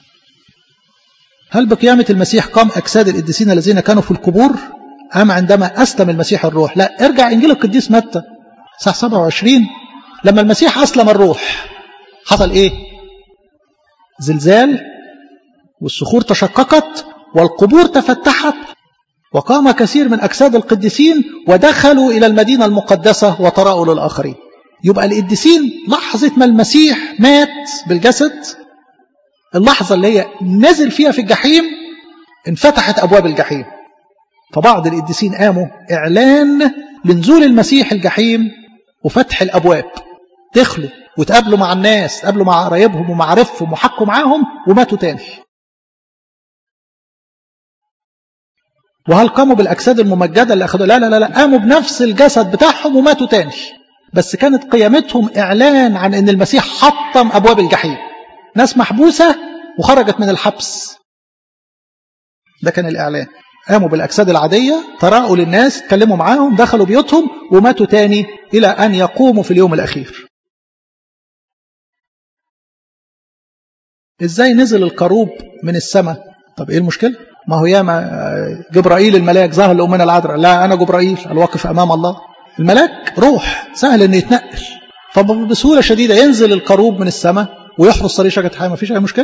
هل بقيامة المسيح قام أجساد القديسين الذين كانوا في القبور أم عندما أسلم المسيح الروح لا ارجع إنجيل القديس متى صح 27 لما المسيح أسلم الروح حصل إيه زلزال والصخور تشققت والقبور تفتحت وقام كثير من أجساد القديسين ودخلوا إلى المدينة المقدسة وطرأوا للآخرين يبقى القديسين لحظة ما المسيح مات بالجسد اللحظة اللي هي نزل فيها في الجحيم انفتحت أبواب الجحيم فبعض القديسين قاموا إعلان لنزول المسيح الجحيم وفتح الأبواب دخلوا وتقابلوا مع الناس تقابلوا مع قرايبهم ومعارفهم وحكوا معاهم وماتوا تاني وهل قاموا بالأجساد الممجدة اللي أخذوا لا لا لا لا قاموا بنفس الجسد بتاعهم وماتوا تاني بس كانت قيامتهم إعلان عن أن المسيح حطم أبواب الجحيم ناس محبوسة وخرجت من الحبس ده كان الإعلان قاموا بالأجساد العادية تراءوا للناس اتكلموا معاهم دخلوا بيوتهم وماتوا تاني إلى أن يقوموا في اليوم الأخير إزاي نزل الكروب من السماء طب إيه المشكلة ما هو ياما جبرائيل الملاك ظهر لأمنا العذراء لا أنا جبرائيل الواقف أمام الله الملاك روح سهل أنه يتنقل فبسهولة شديدة ينزل الكروب من السماء ويحرس طريق شجرة حياة ما فيش أي مشكلة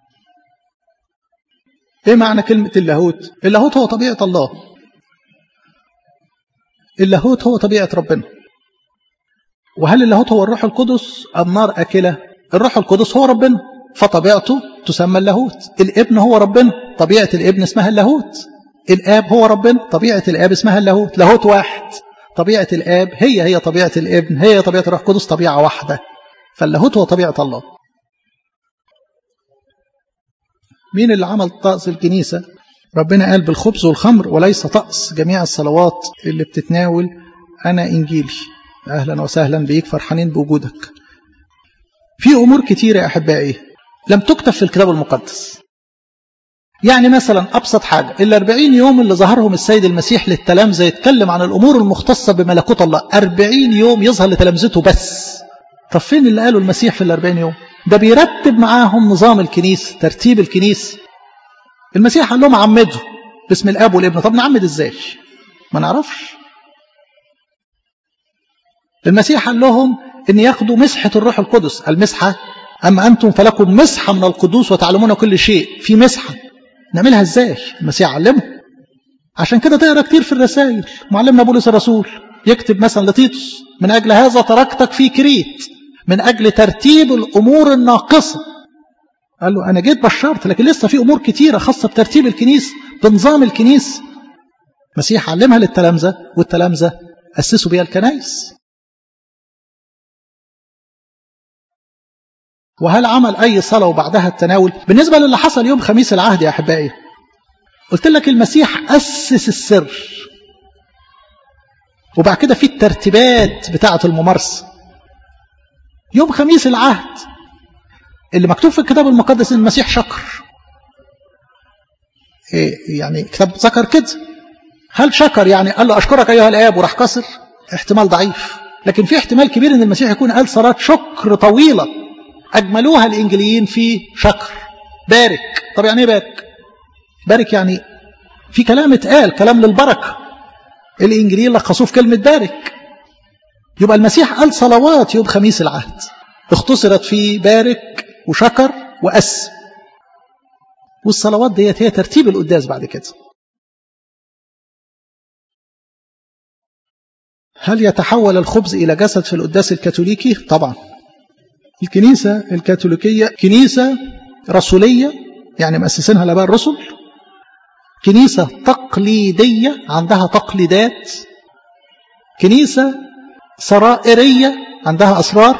ايه معنى كلمة اللاهوت اللاهوت هو طبيعة الله اللاهوت هو طبيعة ربنا وهل اللاهوت هو الروح القدس النار أكلة الروح القدس هو ربنا فطبيعته تسمى اللاهوت الابن هو ربنا طبيعة الابن اسمها اللاهوت الآب هو ربنا طبيعة الآب اسمها اللاهوت لاهوت واحد طبيعة الآب هي هي طبيعة الابن هي طبيعة الروح القدس طبيعة واحدة فاللاهوت هو طبيعة الله مين اللي عمل طقس الكنيسة ربنا قال بالخبز والخمر وليس طقس جميع الصلوات اللي بتتناول أنا إنجيلي أهلا وسهلا بيك فرحانين بوجودك في أمور كتيرة يا أحبائي لم تكتب في الكتاب المقدس يعني مثلا أبسط حاجة الأربعين يوم اللي ظهرهم السيد المسيح للتلامذة يتكلم عن الأمور المختصة بملكوت الله أربعين يوم يظهر لتلامذته بس طب فين اللي قالوا المسيح في الأربعين يوم ده بيرتب معاهم نظام الكنيسة ترتيب الكنيسة المسيح قال لهم عمدوا باسم الاب والابن طب نعمد ازاي ما نعرفش المسيح قال لهم ان ياخدوا مسحة الروح القدس المسحة اما انتم فلكم مسحة من القدوس وتعلمون كل شيء في مسحة نعملها ازاي المسيح علمه عشان كده تقرا كتير في الرسائل معلمنا بولس الرسول يكتب مثلا لتيتوس من اجل هذا تركتك في كريت من أجل ترتيب الأمور الناقصة قال له أنا جيت بشرت لكن لسه في أمور كتيرة خاصة بترتيب الكنيسة بنظام الكنيسة مسيح علمها للتلامذة والتلامذة أسسوا بها الكنائس وهل عمل أي صلاة وبعدها التناول بالنسبة للي حصل يوم خميس العهد يا أحبائي قلت لك المسيح أسس السر وبعد كده في الترتيبات بتاعة الممارسة يوم خميس العهد اللي مكتوب في الكتاب المقدس ان المسيح شكر إيه يعني كتاب ذكر كده هل شكر يعني قال له اشكرك ايها الاب وراح كسر احتمال ضعيف لكن في احتمال كبير ان المسيح يكون قال صلاه شكر طويله اجملوها الانجليين في شكر بارك طب يعني ايه بارك بارك يعني في كلام اتقال كلام للبركه الانجليين لخصوه في كلمه بارك يبقى المسيح قال صلوات يوم خميس العهد اختصرت في بارك وشكر وأس والصلوات ديت هي ترتيب القداس بعد كده هل يتحول الخبز إلى جسد في القداس الكاثوليكي؟ طبعا الكنيسة الكاثوليكية كنيسة رسولية يعني مؤسسينها لباء الرسل كنيسة تقليدية عندها تقليدات كنيسة سرائرية عندها أسرار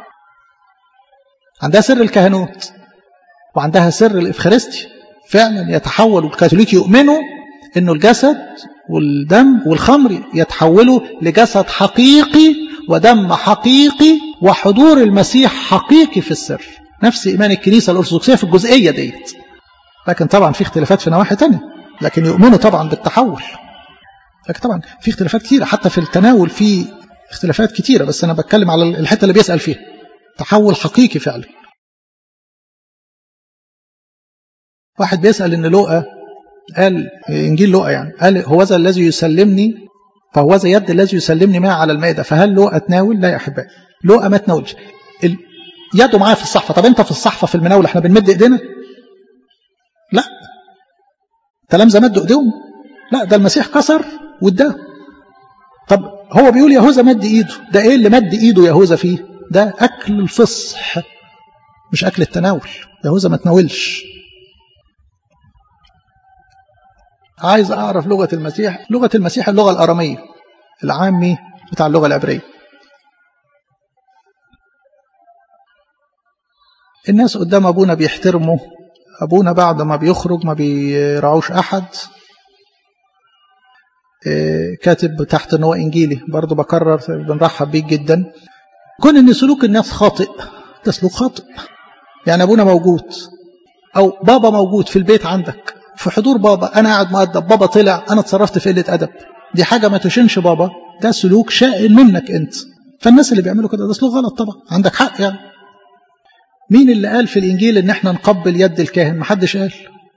عندها سر الكهنوت وعندها سر الإفخارستي فعلا يتحول الكاثوليك يؤمنوا أنه الجسد والدم والخمر يتحولوا لجسد حقيقي ودم حقيقي وحضور المسيح حقيقي في السر نفس إيمان الكنيسة الأرثوذكسية في الجزئية ديت لكن طبعا في اختلافات في نواحي تانية لكن يؤمنوا طبعا بالتحول لكن طبعا في اختلافات كتيرة حتى في التناول في اختلافات كتيرة بس أنا بتكلم على الحتة اللي بيسأل فيها تحول حقيقي فعلا واحد بيسأل إن لوقا قال إنجيل لوقا يعني قال هو ذا الذي يسلمني فهو ذا يد الذي يسلمني معه على المائدة فهل لوقا تناول؟ لا يا أحبائي لوقا ما تناولش يده معاه في الصحفة طب أنت في الصحفة في المناولة احنا بنمد إيدينا؟ لا تلامذة مدوا إيديهم لا ده المسيح كسر واداه طب هو بيقول يهوذا مد إيده ده إيه اللي مد إيده يهوذا فيه؟ ده أكل الفصح مش أكل التناول يهوذا ما تناولش عايز أعرف لغة المسيح لغة المسيح اللغة الأرامية العامي بتاع اللغة العبرية الناس قدام أبونا بيحترموا أبونا بعد ما بيخرج ما بيراعوش أحد كاتب تحت ان هو انجيلي برضه بكرر بنرحب بيك جدا كون ان سلوك الناس خاطئ ده سلوك خاطئ يعني ابونا موجود او بابا موجود في البيت عندك في حضور بابا انا قاعد مؤدب بابا طلع انا اتصرفت في قله ادب دي حاجه ما تشنش بابا ده سلوك شائن منك انت فالناس اللي بيعملوا كده ده سلوك غلط طبعا عندك حق يعني مين اللي قال في الانجيل ان احنا نقبل يد الكاهن محدش قال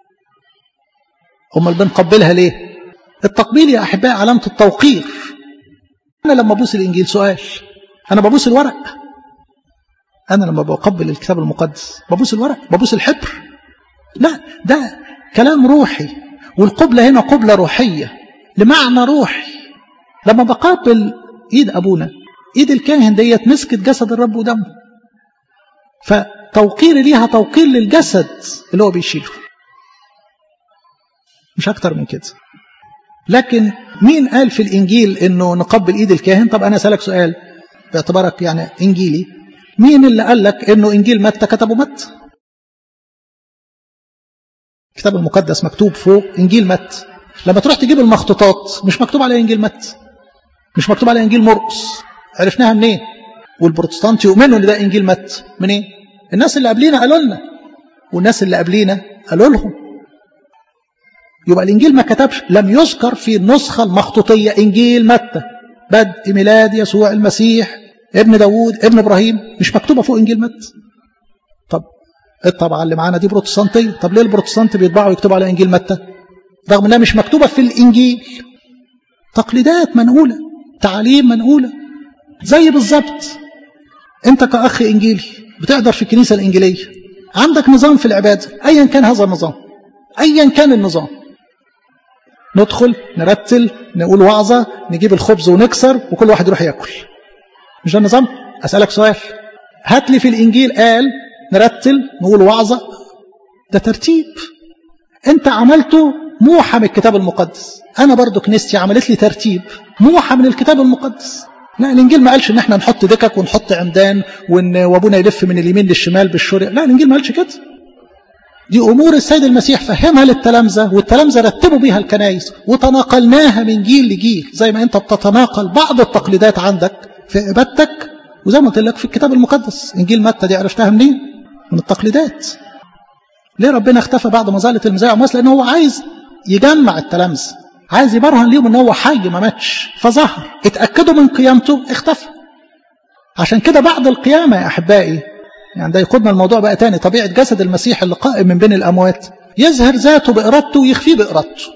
امال بنقبلها ليه التقبيل يا احبائي علامه التوقير انا لما ابوس الانجيل سؤال انا ببوس الورق انا لما بقبل الكتاب المقدس ببوس الورق ببوس الحبر لا ده كلام روحي والقبلة هنا قبلة روحية لمعنى روحي لما بقابل ايد ابونا ايد الكاهن ديت مسكت جسد الرب ودمه فتوقير ليها توقير للجسد اللي هو بيشيله مش اكتر من كده لكن مين قال في الانجيل انه نقبل ايد الكاهن طب انا اسالك سؤال باعتبارك يعني انجيلي مين اللي قال لك انه انجيل متى كتبه متى الكتاب المقدس مكتوب فوق انجيل متى لما تروح تجيب المخطوطات مش مكتوب عليها انجيل متى مش مكتوب عليها انجيل مرقس عرفناها منين والبروتستانت يؤمنوا ان ده انجيل متى منين الناس اللي قبلينا قالوا لنا والناس اللي قبلينا قالوا لهم يبقى الانجيل ما كتبش لم يذكر في النسخه المخطوطيه انجيل متى بدء ميلاد يسوع المسيح ابن داوود ابن ابراهيم مش مكتوبه فوق انجيل متى طب الطبعه اللي معانا دي بروتستانتيه طب ليه البروتستانت بيطبعوا ويكتبوا على انجيل متى رغم انها مش مكتوبه في الانجيل تقليدات منقوله تعاليم منقوله زي بالظبط انت كاخ انجيلي بتحضر في الكنيسه الانجيليه عندك نظام في العباده ايا كان هذا النظام ايا كان النظام ندخل نرتل نقول وعظه نجيب الخبز ونكسر وكل واحد يروح ياكل مش ده النظام اسالك سؤال هات لي في الانجيل قال نرتل نقول وعظه ده ترتيب انت عملته موحى من الكتاب المقدس انا برضو كنيستي عملت لي ترتيب موحى من الكتاب المقدس لا الانجيل ما قالش ان احنا نحط دكك ونحط عمدان وان وابونا يلف من اليمين للشمال بالشرق لا الانجيل ما قالش كده دي امور السيد المسيح فهمها للتلامذه والتلامذه رتبوا بيها الكنايس وتناقلناها من جيل لجيل زي ما انت بتتناقل بعض التقليدات عندك في عبادتك وزي ما قلت لك في الكتاب المقدس انجيل متى دي عرفتها منين من التقليدات ليه ربنا اختفى بعد ما زالت المزايا عماس لان هو عايز يجمع التلامذه عايز يبرهن ليهم ان هو حي ما ماتش فظهر اتاكدوا من قيامته اختفى عشان كده بعد القيامه يا احبائي يعني ده يقودنا الموضوع بقى تاني طبيعه جسد المسيح اللي قائم من بين الاموات يظهر ذاته بارادته ويخفيه بارادته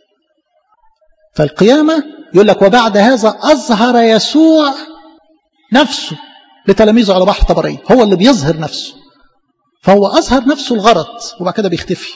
فالقيامه يقول لك وبعد هذا اظهر يسوع نفسه لتلاميذه على بحر طبريه هو اللي بيظهر نفسه فهو اظهر نفسه الغرض وبعد كده بيختفي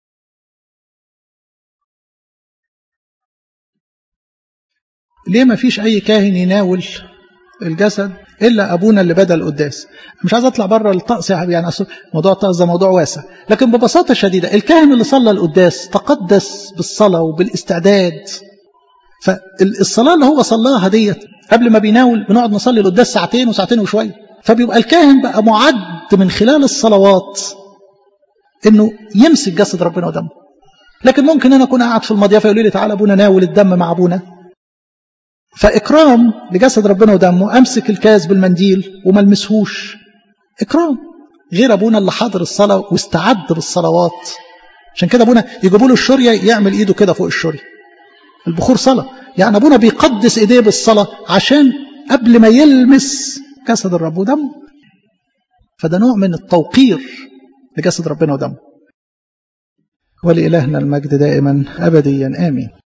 ليه ما فيش أي كاهن يناول الجسد إلا أبونا اللي بدأ القداس مش عايز أطلع بره الطقس يعني أصل موضوع الطقس ده موضوع واسع لكن ببساطة شديدة الكاهن اللي صلى القداس تقدس بالصلاة وبالاستعداد فالصلاة اللي هو صلاها ديت قبل ما بيناول بنقعد نصلي القداس ساعتين وساعتين وشوية فبيبقى الكاهن بقى معد من خلال الصلوات انه يمسك جسد ربنا ودمه لكن ممكن أنا أكون قاعد في المضيافة يقولوا لي تعالى أبونا ناول الدم مع أبونا فإكرام لجسد ربنا ودمه أمسك الكاس بالمنديل وما المسهوش إكرام غير أبونا اللي حاضر الصلاة واستعد بالصلوات عشان كده أبونا يجيبوا له الشورية يعمل إيده كده فوق الشورية البخور صلاة يعني أبونا بيقدس إيديه بالصلاة عشان قبل ما يلمس جسد الرب ودمه فده نوع من التوقير لجسد ربنا ودمه ولإلهنا المجد دائما أبديا آمين